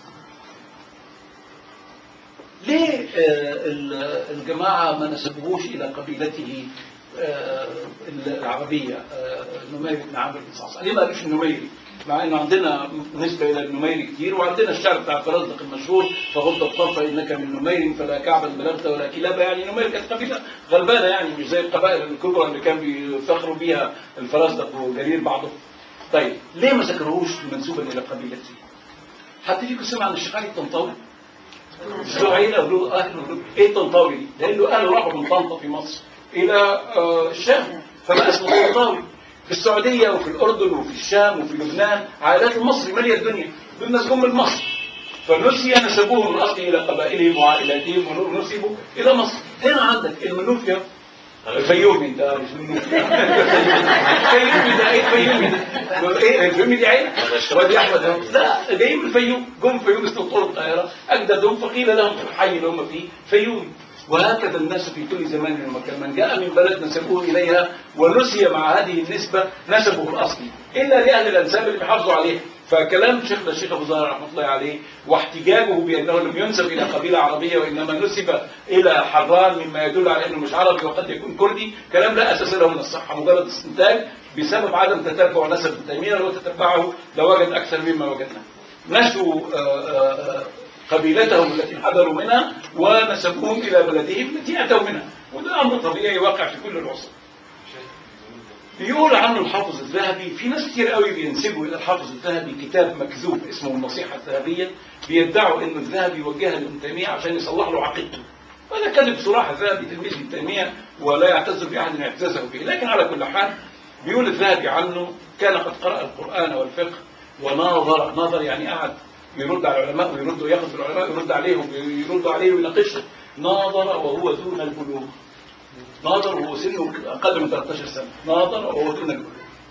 ليه آه، الجماعة ما نسبوهوش إلى قبيلته آه، العربية آه، نميري بن عمرو بن صعصع ليه ما قالوش النميري مع ان عندنا نسبة الى النميري كتير وعندنا الشعر بتاع فرزدق المشهور فغض الطرف انك من نمير فلا كعبا بلغت ولا كلابة يعني نمير كانت قبيلة غلبانة يعني مش زي القبائل الكبرى اللي كان بيفخروا بيها الفرزدق وجرير بعضهم طيب ليه ما ذكروهوش منسوبا الى قبيلته حد فيكم سمع عن الشيخ علي الطنطاوي له عيلة وله أهل وله إيه الطنطاوي دي؟ لأنه أهله راحوا من طنطا في مصر إلى آه، الشام فبقى اسمه طنطاوي في السعودية وفي الأردن وفي الشام وفي لبنان عائلات المصري مالية الدنيا دول ناس جم من مصر فنسي نسبوهم من أصل إلى قبائلهم وعائلاتهم ونسبوا إلى مصر هنا عندك المنوفيا الفيومي ده مش منوفي الفيومي ده ايه الفيومي ده ايه الفيومي دي عيله وادي احمد لا جايين من الفيوم جم فيوم اسمه طول القاهره اجدادهم فقيل لهم في الحي اللي هم فيه فيومي وهكذا الناس في كل زمان ومكان من جاء من بلد نسبوه إليها ونسي مع هذه النسبة نسبه الأصلي إلا لأهل الأنساب اللي بيحافظوا عليه فكلام شيخنا الشيخ أبو زهر رحمة الله عليه واحتجاجه بأنه لم ينسب إلى قبيلة عربية وإنما نسب إلى حران مما يدل على أنه مش عربي وقد يكون كردي كلام لا أساس له من الصحة مجرد استنتاج بسبب عدم تتبع نسب التيمية لو تتبعه لوجد أكثر مما وجدنا نسوا آه، آه، آه، قبيلتهم التي حضروا منها ونسبوهم إلى بلدهم التي أتوا منها وده أمر طبيعي واقع في كل العصر بيقول عنه الحافظ الذهبي في ناس كتير قوي بينسبوا الى الحافظ الذهبي كتاب مكذوب اسمه النصيحة الذهبية بيدعوا انه الذهبي وجهها لابن تيمية عشان يصلح له عقيدته وهذا كذب بصراحة الذهبي تلميذ ابن تيمية ولا يعتز بأحد اعتزازه به لكن على كل حال بيقول الذهبي عنه كان قد قرأ القرآن والفقه وناظر ناظر يعني قعد يرد على العلماء ويرد وياخذ العلماء ويرد عليهم ويرد عليه ويناقشهم ناظر وهو دون البلوغ ناظر وهو سنه أقل من 13 سنة ناظر وهو دون البلوغ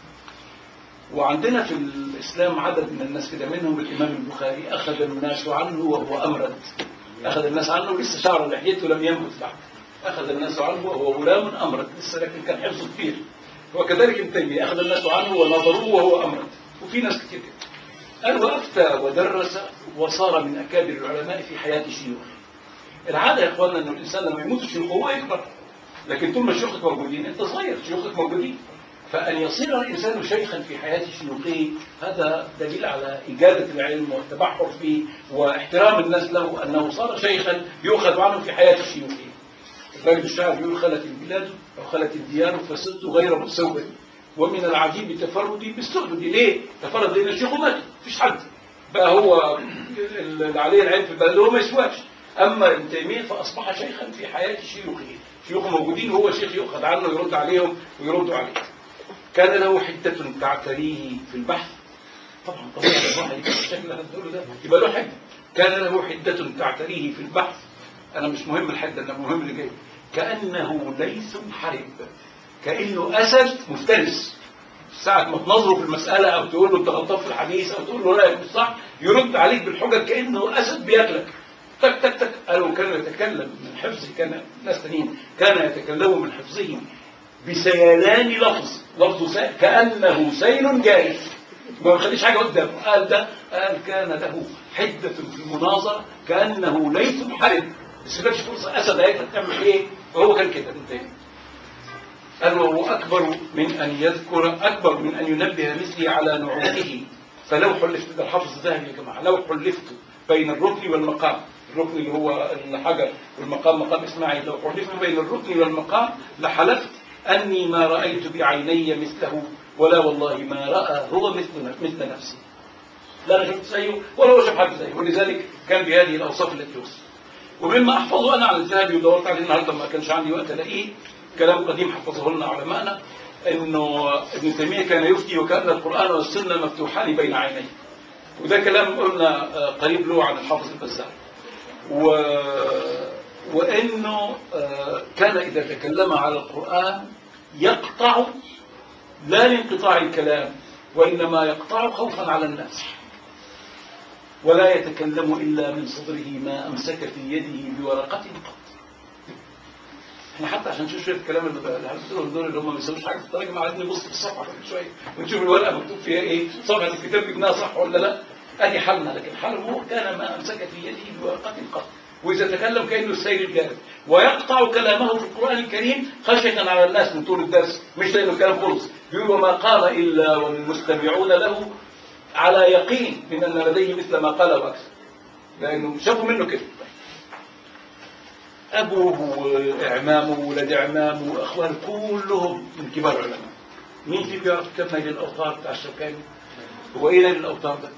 وعندنا في الإسلام عدد من الناس كده منهم الإمام البخاري أخذ الناس عنه وهو أمرد أخذ الناس عنه لسه شعر لحيته لم ينبت بعد أخذ الناس عنه وهو غلام أمرد لسه لكن كان حفظه كثير وكذلك ابن تيمية أخذ الناس عنه ونظروه وهو أمرد وفي ناس كثير كده قال وأفتى ودرس وصار من أكابر العلماء في حياة شيوخه العادة يا إخواننا أن الإنسان لما يموت شيوخه هو يكبر لكن طول ما شيوخك موجودين أنت صغير شيوخك موجودين فأن يصير الإنسان شيخا في حياة شيوخه هذا دليل على إجادة العلم والتبحر فيه واحترام الناس له أنه صار شيخا يؤخذ عنه في حياة شيوخه الراجل الشاعر يقول خلت البلاد أو خلت الديار فصرت غير مسود ومن العجيب تفردي بالسؤدد ليه؟ تفرد لأن الشيخ مات مفيش حد بقى هو اللي عليه العلم في البلد هو ما يسواش أما ابن تيمية فأصبح شيخا في حياة شيوخه شيوخه موجودين هو شيخ يؤخذ عنه ويرد عليهم ويردوا عليه كان له حدة تعتريه في البحث طبعا طبيعي الواحد الشكل اللي هتقوله ده يبقى له حدة كان له حدة تعتريه في البحث أنا مش مهم الحدة أنا مهم اللي جاي كأنه ليس حرب كأنه أسد مفترس ساعة ما تنظره في المسألة أو تقول له أنت غلطان في الحديث أو تقول له لا مش صح يرد عليك بالحجج كأنه أسد بياكلك تك تك تك قالوا كانوا يتكلم من حفظه كان ناس تانيين كان يتكلم من حفظه بسيلان لفظ لفظ كأنه سيل جاري ما بخليش حاجة قدامه قال ده قال كان له حدة في المناظرة كأنه ليس محارب بس كانش فرصة أسد هيك تعمل إيه وهو كان كده انتهي قال وهو أكبر من أن يذكر أكبر من أن ينبه مثلي على نعوته فلو حلفت ده الحافظ الذهبي يا جماعة لو حلفت بين الركن والمقام الركن اللي هو الحجر والمقام مقام إسماعيل لو حلفت بين الركن والمقام لحلفت أني ما رأيت بعيني مثله ولا والله ما رأى هو مثل مثل نفسي لا أنا شفت زيه ولا هو شاف حد زيه ولذلك كان بهذه الأوصاف التي وصف ومما أحفظه أنا على الذهبي ودورت عليه النهارده ما كانش عندي وقت ألاقيه كلام قديم حفظه لنا علماءنا انه ابن تيميه كان يفتي وكان القران والسنه مفتوحان بين عينيه وده كلام قلنا قريب له عن الحافظ البزار و... وانه كان اذا تكلم على القران يقطع لا لانقطاع الكلام وانما يقطع خوفا على الناس ولا يتكلم الا من صدره ما امسك في يده بورقه قط احنا حتى عشان نشوف شويه الكلام اللي اللي هنقولهم دول اللي هم ما بيسووش حاجه في التراجم قاعدين نبص في الصفحه كل شويه ونشوف الورقه مكتوب فيها ايه صفحه الكتاب جبناها صح ولا لا ادي حالنا لكن حاله هو كان ما امسك في يده بورقه قط واذا تكلم كانه السيل الجارف ويقطع كلامه في القران الكريم خشيه على الناس من طول الدرس مش لانه الكلام خلص بيقول وما قال الا والمستمعون له على يقين من ان لديه مثل ما قال واكثر لانه شافوا منه كده أبوه وإعمامه وولد إعمامه وأخوانه كلهم من كبار العلماء مين فيكم يعرف كتاب نيل الأوطار بتاع الشوكاني؟ هو إيه نيل الأوطار ده؟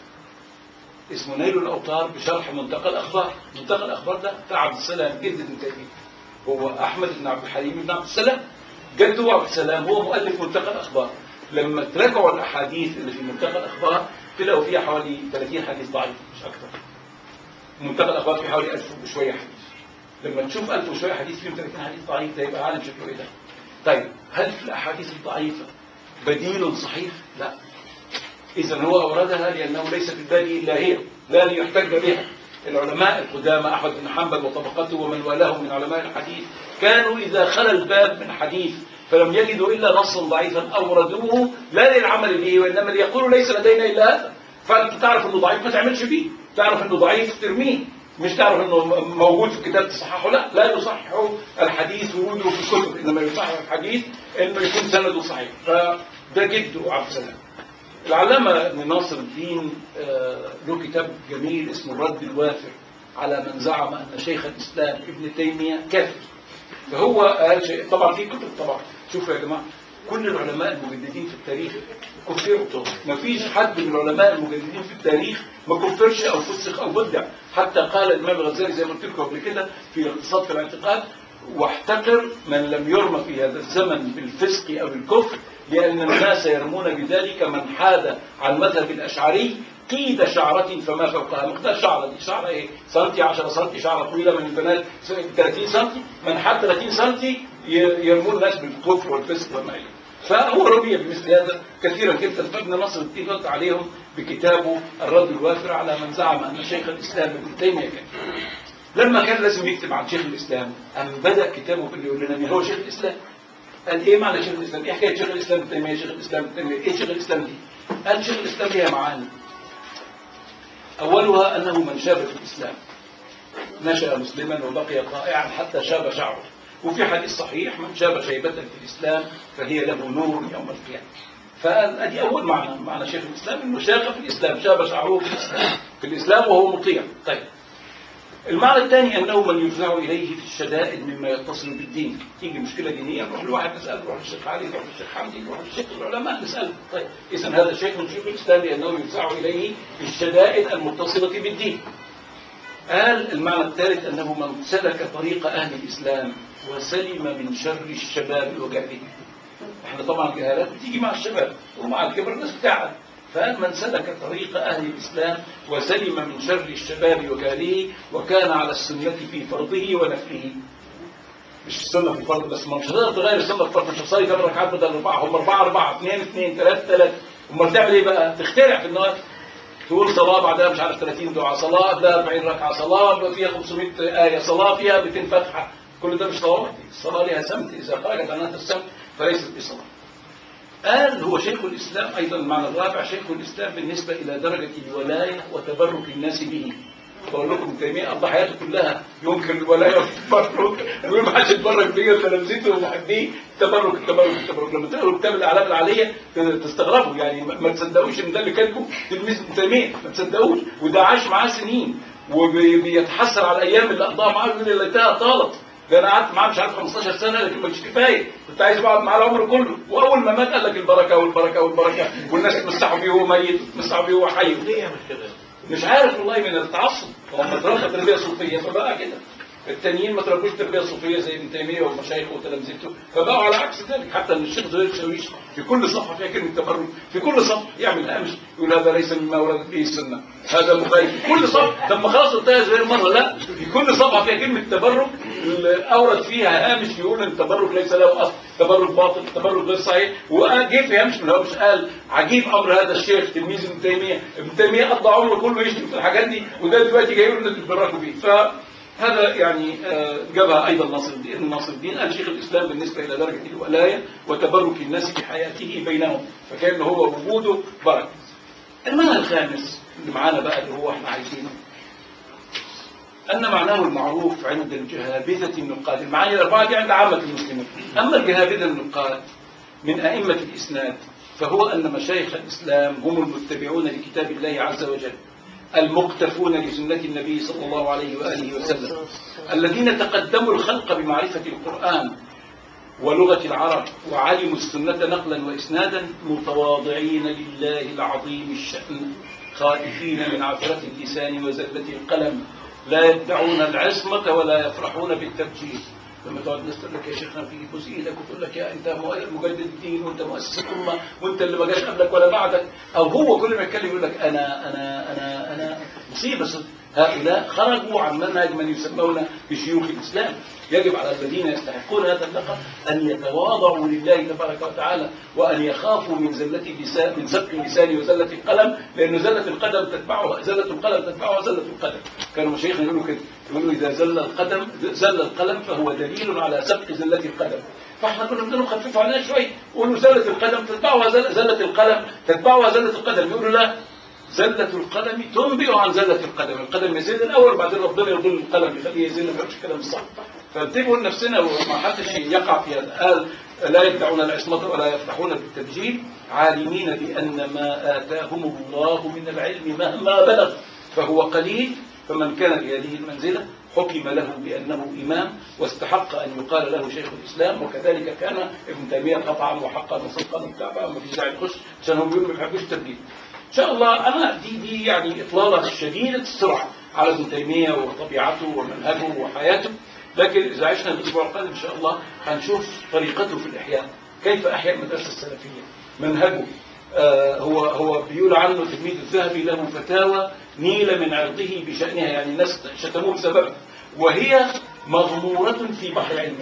اسمه نيل الأوطار بشرح منتقى الأخبار منتقى الأخبار ده بتاع عبد السلام جد ابن تيمية هو أحمد بن عبد الحليم بن عبد السلام جده عبد السلام هو مؤلف منتقى الأخبار لما تراجعوا الأحاديث اللي في منتقى الأخبار تلاقوا فيها حوالي 30 حديث ضعيف مش أكثر منتقى الأخبار فيه حوالي 1000 وشوية حديث لما تشوف ألف وشوية حديث فيهم 30 حديث ضعيف ده يبقى عالم شكله إيه ده؟ طيب هل في الأحاديث الضعيفة بديل صحيح؟ لا إذا هو أوردها لأنه ليس في البال إلا هي لا ليحتج بها العلماء القدامى أحمد بن حنبل وطبقته ومن والاه من علماء الحديث كانوا إذا خلى الباب من حديث فلم يجدوا إلا نصا ضعيفا أوردوه لا للعمل به وإنما ليقولوا ليس لدينا إلا هذا فأنت تعرف أنه ضعيف ما تعملش فيه تعرف أنه ضعيف ترميه مش تعرف انه موجود في الكتاب تصححه لا لا يصحح الحديث وجوده في الكتب انما يصحح الحديث انه يكون سنده صحيح فده جده عبد السلام العلامة ابن ناصر الدين آه، له كتاب جميل اسمه الرد الوافر على من زعم ان شيخ الاسلام ابن تيمية كافر فهو قال شيء طبعا في كتب طبعا شوفوا يا جماعة كل العلماء المجددين في التاريخ كفروا ما فيش حد من العلماء المجددين في التاريخ ما كفرش او فسخ او بدع حتى قال الامام الغزالي زي ما قلت لكم قبل كده في الاقتصاد في الاعتقاد واحتقر من لم يرم في هذا الزمن بالفسق او الكفر لان الناس يرمون بذلك من حاد عن مذهب الاشعري قيد شعرة فما فوقها مقدار شعرة دي شعرة ايه سنتي 10 سنتي شعرة طويلة من البنات 30 سنتي من حد 30 سنتي يرمون الناس بالكفر والفسق وما اليه فهو ربي بمثل هذا كثيرا جدا فابن نصر الدين رد عليهم بكتابه الرد الوافر على من زعم ان شيخ الاسلام ابن تيميه كان لما كان لازم يكتب عن شيخ الاسلام قام بدا كتابه باللي يقول لنا مين هو شيخ الاسلام قال ايه معنى شيخ الاسلام؟ ايه حكايه شيخ الاسلام ابن تيميه شيخ الاسلام ابن تيميه ايه شيخ الاسلام دي؟ قال شيخ الاسلام ليها معاني اولها انه من شاب في الاسلام نشا مسلما وبقي طائعا حتى شاب شعره وفي حديث صحيح من شاب شيبة في الإسلام فهي له نور يوم القيامة فادي أول معنى معنى شيخ الإسلام إنه شاب في الإسلام شاب شعره في الإسلام في الإسلام وهو مطيع طيب المعنى الثاني أنه من يفزع إليه في الشدائد مما يتصل بالدين تيجي مشكلة دينية نروح لواحد نسأله نروح للشيخ علي نروح للشيخ حمدي نروح للشيخ العلماء نسأله طيب إذا هذا شيخ من شيوخ الإسلام لأنه يفزع إليه في الشدائد المتصلة بالدين قال المعنى الثالث أنه من سلك طريق أهل الإسلام وسلم من شر الشباب وجهله احنا طبعا الجهالات بتيجي مع الشباب ومع الكبر الناس بتاعها فقال من سلك طريق أهل الإسلام وسلم من شر الشباب وجهله وكان على السنة في فرضه ونفله مش السنة في الفرض بس ما مش هتقدر تغير السنة في الفرض مش هتصلي ثمان ركعات بدل أربعة هم أربعة أربعة اثنين اثنين ثلاثة ثلاثة أمال تعمل إيه بقى؟ تخترع في النوافل تقول صلاة بعدها مش عارف 30 دعاء صلاة قبلها 40 ركعة صلاة فيها 500 آية صلاة فيها 200 فتحة كل ده مش صلوات الصلاة لها سمت إذا خرجت عن هذا السمت فليست بصلاة قال هو شيخ الإسلام أيضا المعنى الرابع شيخ الإسلام بالنسبة إلى درجة الولاية وتبرك الناس به بقول لكم تيمية قضى حياته كلها ينكر الولاية والتبرك يقول ما حدش يتبرك بيا تلامذته ومحبيه تبرك التبرك التبرك لما تقروا كتاب الأعلام العالية تستغربوا يعني ما تصدقوش إن ده اللي كاتبه تلميذ ابن تيمية ما تصدقوش وده عاش معاه سنين وبيتحسر على الأيام اللي قضاها معاه يقول اللي ليتها طالت ده انا قعدت معاه مش عارف 15 سنه لكن مش كفايه كنت عايز اقعد معاه العمر كله واول ما مات قال لك البركه والبركه والبركه والناس تمسحوا بيه وهو ميت تمسحوا بيه وهو حي ليه يعمل كده؟ مش عارف والله من التعصب هو متربى تربيه صوفيه فبقى كده التانيين ما تربوش تربيه صوفيه زي ابن تيميه ومشايخه وتلامذته فبقوا على عكس ذلك حتى ان الشيخ زهير الشاويش في كل صفحه فيها كلمه تبرك في كل صفحه يعمل هامش يقول هذا ليس مما وردت به السنه هذا مخالف في كل صفحه طب ما خلاص قلتها زهير مره لا في كل صفحه فيها كلمه تبرك اورد فيها هامش يقول ان التبرك ليس له اصل تبرك باطل تبرك غير صحيح وجه في هامش من هو مش قال عجيب امر هذا الشيخ تلميذ ابن تيميه ابن تيميه قضى عمره كله يشتم في الحاجات دي وده دلوقتي جاي يقول ان تتبركوا بيه ف هذا يعني آه، جابها أيضا ناصر الدين ناصر الدين قال شيخ الإسلام بالنسبة إلى درجة الولاية وتبرك الناس بحياته بينهم فكان هو وجوده بركة المعنى الخامس اللي معانا بقى اللي هو احنا عايزينه أن معناه المعروف عند الجهابذة النقاد المعاني الأربعة دي عند عامة المسلمين أما الجهابذة النقاد من أئمة الإسناد فهو أن مشايخ الإسلام هم المتبعون لكتاب الله عز وجل المقتفون لسنة النبي صلى الله عليه وآله وسلم الذين تقدموا الخلق بمعرفة القرآن ولغة العرب وعلموا السنة نقلا وإسنادا متواضعين لله العظيم الشأن خائفين من عثرة اللسان وزلة القلم لا يدعون العصمة ولا يفرحون بالتبجيل لما تقعد الناس تقول لك يا شيخنا في بوس ايدك وتقول لك يا انت مجدد الدين وانت مؤسس الامه وانت اللي ما جاش قبلك ولا بعدك او هو كل ما يتكلم يقول لك انا انا انا انا مصيبه صدق هؤلاء خرجوا عن منهج من يسمون بشيوخ الاسلام يجب على الذين يستحقون هذا اللقب ان يتواضعوا لله تبارك وتعالى وان يخافوا من زله اللسان من سبق اللسان وزله القلم لان زله القدم تتبعها زله القلم تتبعها زله القدم كانوا مشايخنا يقولوا كده يقولوا اذا زل القدم زل القلم فهو دليل على سبق زله القدم فاحنا كنا بنقول خففوا علينا شويه قولوا زله القدم تتبعها زله القلم تتبعها زله القدم يقولوا لا زلة القلم تنبئ عن زلة القدم القدم يزيد الأول بعدين ربنا يضل القلم يخليه يزيد ما يقولش الكلام الصح فانتبهوا لنفسنا وما حدش يقع في هذا قال لا يدعون العصمة ولا يفرحون بالتبجيل عالمين بأن ما آتاهم الله من العلم مهما بلغ فهو قليل فمن كان بهذه المنزلة حكم له بأنه إمام واستحق أن يقال له شيخ الإسلام وكذلك كان ابن تيمية قطعا وحقا وصدقا وبتاع وما فيش داعي نخش عشان هم بيقولوا ما بيحبوش التبديل إن شاء الله أنا دي دي يعني إطلالة شديدة السرعة على ابن تيمية وطبيعته ومنهجه وحياته لكن إذا عشنا الأسبوع القادم إن شاء الله هنشوف طريقته في الإحياء كيف أحيا المدرسة السلفية منهجه آه هو هو بيقول عنه تلميذ الذهبي له فتاوى نيل من عرضه بشأنها يعني الناس شتموه بسببها وهي مغمورة في بحر علمه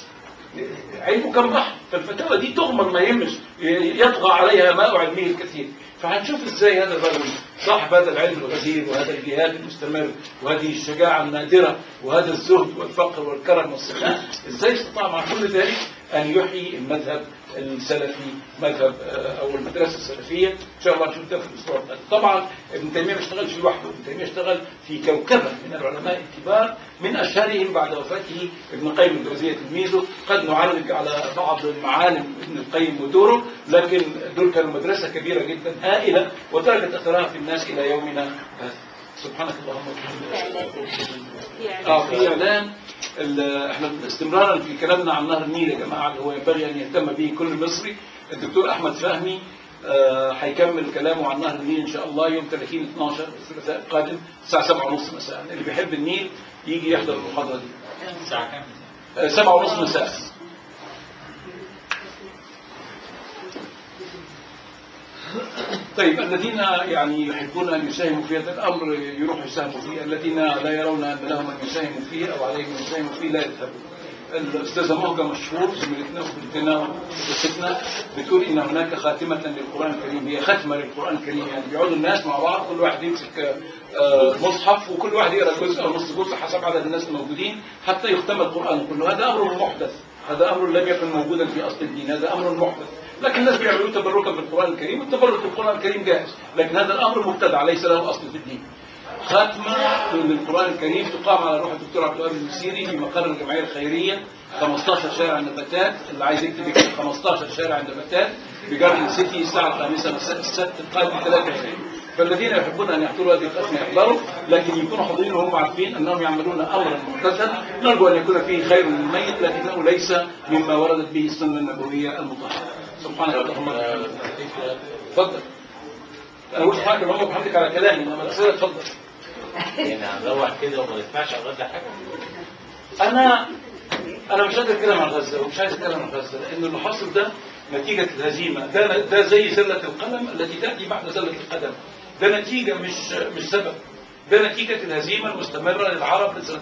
علمه كم بحر فالفتاوى دي تغمر ما يهمش يطغى عليها ماء علمه الكثير فهنشوف ازاي هذا الرجل صاحب هذا العلم الغزير وهذا الجهاد المستمر وهذه الشجاعة النادرة وهذا الزهد والفقر والكرم والسخاء ازاي استطاع مع كل ذلك ان يحيي المذهب السلفي مذهب او المدرسه السلفيه ان شاء الله نشوف ده في الاسبوع القادم طبعا ابن تيميه ما اشتغلش لوحده ابن تيميه اشتغل في كوكبه من العلماء الكبار من اشهرهم بعد وفاته ابن القيم الجوزيه تلميذه قد نعرج على بعض معالم ابن القيم ودوره لكن دول كانوا مدرسه كبيره جدا هائله وتركت اثرها في الناس الى يومنا هذا سبحانك اللهم وبحمدك اه في اعلان احنا استمرارا في كلامنا عن نهر النيل يا جماعه اللي هو ينبغي ان يهتم به كل مصري الدكتور احمد فهمي هيكمل آه كلامه عن نهر النيل ان شاء الله يوم 30 12 الثلاثاء القادم الساعه 7:30 مساء اللي بيحب النيل يجي يحضر المحاضره دي الساعه كام؟ آه 7:30 مساء طيب الذين يعني يحبون أن يساهموا في هذا الأمر يروحوا يساهموا فيه الذين لا يرون أن لهم أن يساهموا فيه أو عليهم أن يساهموا فيه لا يذهبوا الأستاذة مهجة مشهور زميلتنا وبنتنا وستنا بتقول إن هناك خاتمة للقرآن الكريم هي ختمة للقرآن الكريم يعني بيقعدوا الناس مع بعض كل واحد يمسك مصحف وكل واحد يقرأ جزء أو نص جزء حسب عدد الناس الموجودين حتى يختم القرآن كله هذا أمر محدث هذا أمر لم يكن موجودا في أصل الدين هذا أمر محدث لكن الناس بيعملوه تبركا بالقرآن الكريم والتبرك بالقرآن الكريم جائز لكن هذا الأمر مبتدع ليس له أصل في الدين ختمة للقرآن الكريم تقام على روح الدكتور عبد الوهاب المسيري في مقر الجمعية الخيرية 15 شارع النباتات اللي عايز يكتب يكتب 15 شارع النباتات بجاردن سيتي الساعة الخامسة السبت القادم 23 فالذين يحبون أن يحضروا هذه الختمة يحضروا لكن يكونوا حاضرين وهم عارفين أنهم يعملون أمرا محدثا نرجو أن يكون فيه خير للميت لكنه ليس مما وردت به السنة النبوية المطهرة سبحانك اللهم تفضل انا قلت حاجه اللهم بحمدك على كلامي انما الاسئله اتفضل يعني هنروح كده وما ندفعش على غدا حاجه انا انا مش قادر اتكلم عن غزه ومش عايز اتكلم عن غزه لان اللي حاصل ده نتيجه الهزيمه ده ده زي زله القلم التي تاتي بعد زله القدم ده نتيجه مش مش سبب ده نتيجة الهزيمة المستمرة للعرب من سنة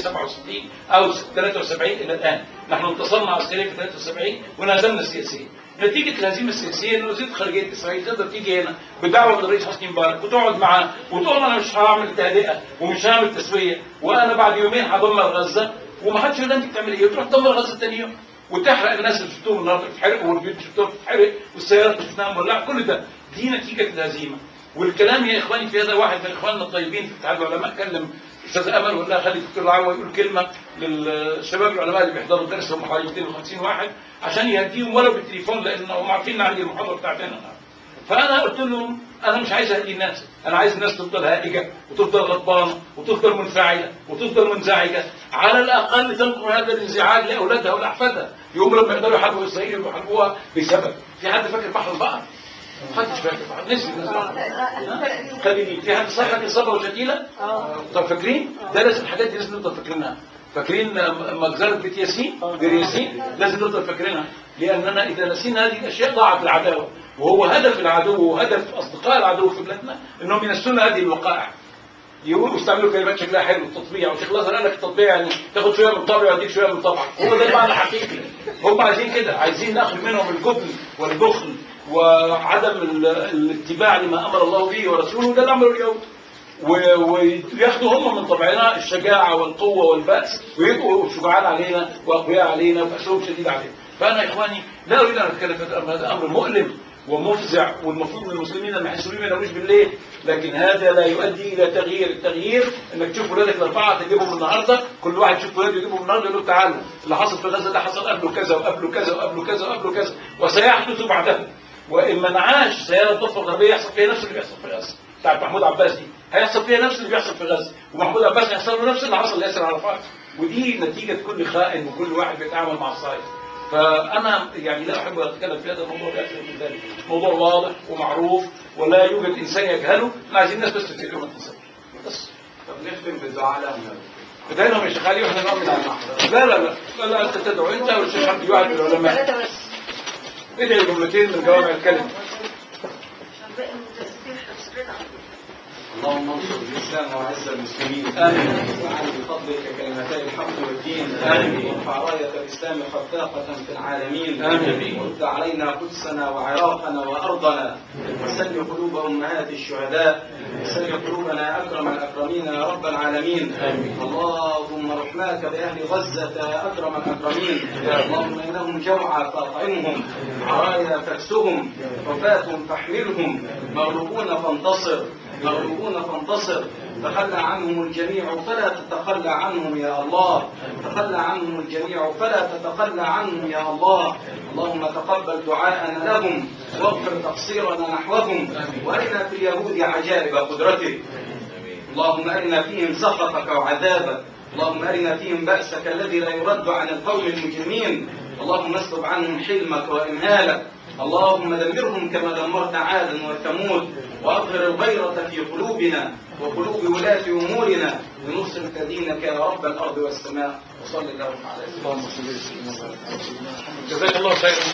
1967 أو 73 إلى الآن نحن انتصرنا عسكريا في 73 ونهزمنا سياسيا نتيجه الهزيمه السياسيه ان وزيره خارجيه اسرائيل تقدر تيجي هنا بدعوه من الرئيس حسني مبارك وتقعد معاه وتقول انا مش هعمل تهدئه ومش هعمل تسويه وانا بعد يومين هدمر غزه وما حدش يقول لها انت بتعمل ايه وتروح تدمر غزه ثاني يوم وتحرق الناس اللي شفتوهم النهارده بتتحرق والبيوت شفتوها بتتحرق والسيارات اللي شفناها مولعه كل ده دي نتيجه الهزيمه والكلام يا اخواني في هذا واحد من اخواننا الطيبين في اتحاد العلماء كلم استاذ امل وقال لها خلي الدكتور العوا يقول كلمه للشباب العلماء اللي بيحضروا الدرس هم حوالي 250 واحد عشان يهديهم ولو بالتليفون لان هم عارفين ان عندي المحاضره بتاعتنا النهارده. فانا قلت لهم انا مش عايز اهدي الناس انا عايز الناس تفضل هائجه وتفضل غضبانه وتفضل منفعله وتفضل منزعجه على الاقل تنقل هذا الانزعاج لاولادها ولاحفادها يوم لما يقدروا يحاربوا اسرائيل يبقوا يحاربوها بسبب في حد فاكر بحر البقر محدش فاكر بحر نسي الناس خليني في حد صح فاكر صبر وشتيله طب فاكرين ده لازم الحاجات دي لازم نفضل فاكرينها فاكرين مجزرة بيت ياسين بير ياسين لازم نفضل فاكرينها لاننا اذا نسينا هذه الاشياء ضاعت العداوه وهو هدف العدو وهدف اصدقاء العدو في بلادنا انهم ينسونا هذه الوقائع يقولوا يستعملوا كلمات شكلها حلو التطبيع وشيخ الازهر قال لك التطبيع يعني تاخد شويه من طبعي واديك شويه من طبعك هو ده المعنى الحقيقي هم عايزين كده عايزين ناخد منهم الجبن والبخل وعدم ال- الاتباع لما امر الله به ورسوله ده اللي عمله اليهود و- وياخدوا هم من طبعنا الشجاعه والقوه والبأس ويبقوا شجعان علينا واقوياء علينا وبأسهم شديد علينا فانا يا اخواني لا اريد ان اتكلم في هذا الامر هذا امر مؤلم ومفزع والمفروض من المسلمين لما يحسوا بيه ما يناموش بالليل لكن هذا لا يؤدي الى تغيير التغيير انك تشوف ولادك الاربعه تجيبهم النهارده كل واحد يشوف ولاده يجيبهم النهارده يقول له تعالوا اللي حصل في غزه ده حصل قبله كذا وقبله كذا وقبله كذا وقبله كذا وسيحدث بعده وان منعاش سياره الضفه الغربيه يحصل فيها نفس اللي بيحصل في غزه بتاعت محمود عباس دي هيحصل فيها نفس اللي بيحصل في غزه ومحمود عباس هيحصل له نفس اللي حصل لياسر عرفات ودي نتيجه كل خائن وكل واحد بيتعامل مع الصهاينه فانا يعني لا احب ان اتكلم في هذا الموضوع باكثر من ذلك موضوع واضح ومعروف ولا يوجد انسان يجهله احنا عايزين الناس بس تفتكر ما تنساش بس طب نختم بالدعاء لهم بدأنا يا شيخ علي واحنا نؤمن على المحضر لا لا لا لا, لا انت تدعو انت والشيخ حمدي واحد من العلماء ثلاثة بس ادعي جملتين من جوامع الكلم باقي المدرسين حفظنا اللهم انصر الاسلام واعز المسلمين آمين. واجعل بفضلك كلمتي الحق والدين آمين. وارفع رايه الاسلام خفاقه في العالمين آمين. ورد علينا قدسنا وعراقنا وارضنا وسل قلوب امهات الشهداء وسل قلوبنا اكرم الاكرمين يا رب العالمين آمين. اللهم رحماك باهل غزه اكرم الاكرمين اللهم انهم جوعى فاطعمهم عرايا فاكسهم وفاة فاحملهم مغلوبون فانتصر مغلوبون فانتصر تخلى عنهم الجميع فلا تتخلى عنهم يا الله تخلى عنهم الجميع فلا تتخلى عنهم يا الله اللهم تقبل دعاءنا لهم واغفر تقصيرنا نحوهم وارنا في اليهود عجائب قدرتك اللهم أرنا فيهم سخطك وعذابك اللهم أرنا فيهم بأسك الذي لا يرد عن القوم المجرمين اللهم اسلب عنهم حلمك وإمهالك اللهم دمرهم كما دمرت عادا وثمود وأظهر الغيرة في قلوبنا وقلوب ولاة أمورنا لنصرة دينك يا رب الأرض والسماء وصل اللهم على سيدنا اللهم صل وسلم وبارك على سيدنا محمد جزاك الله خيرا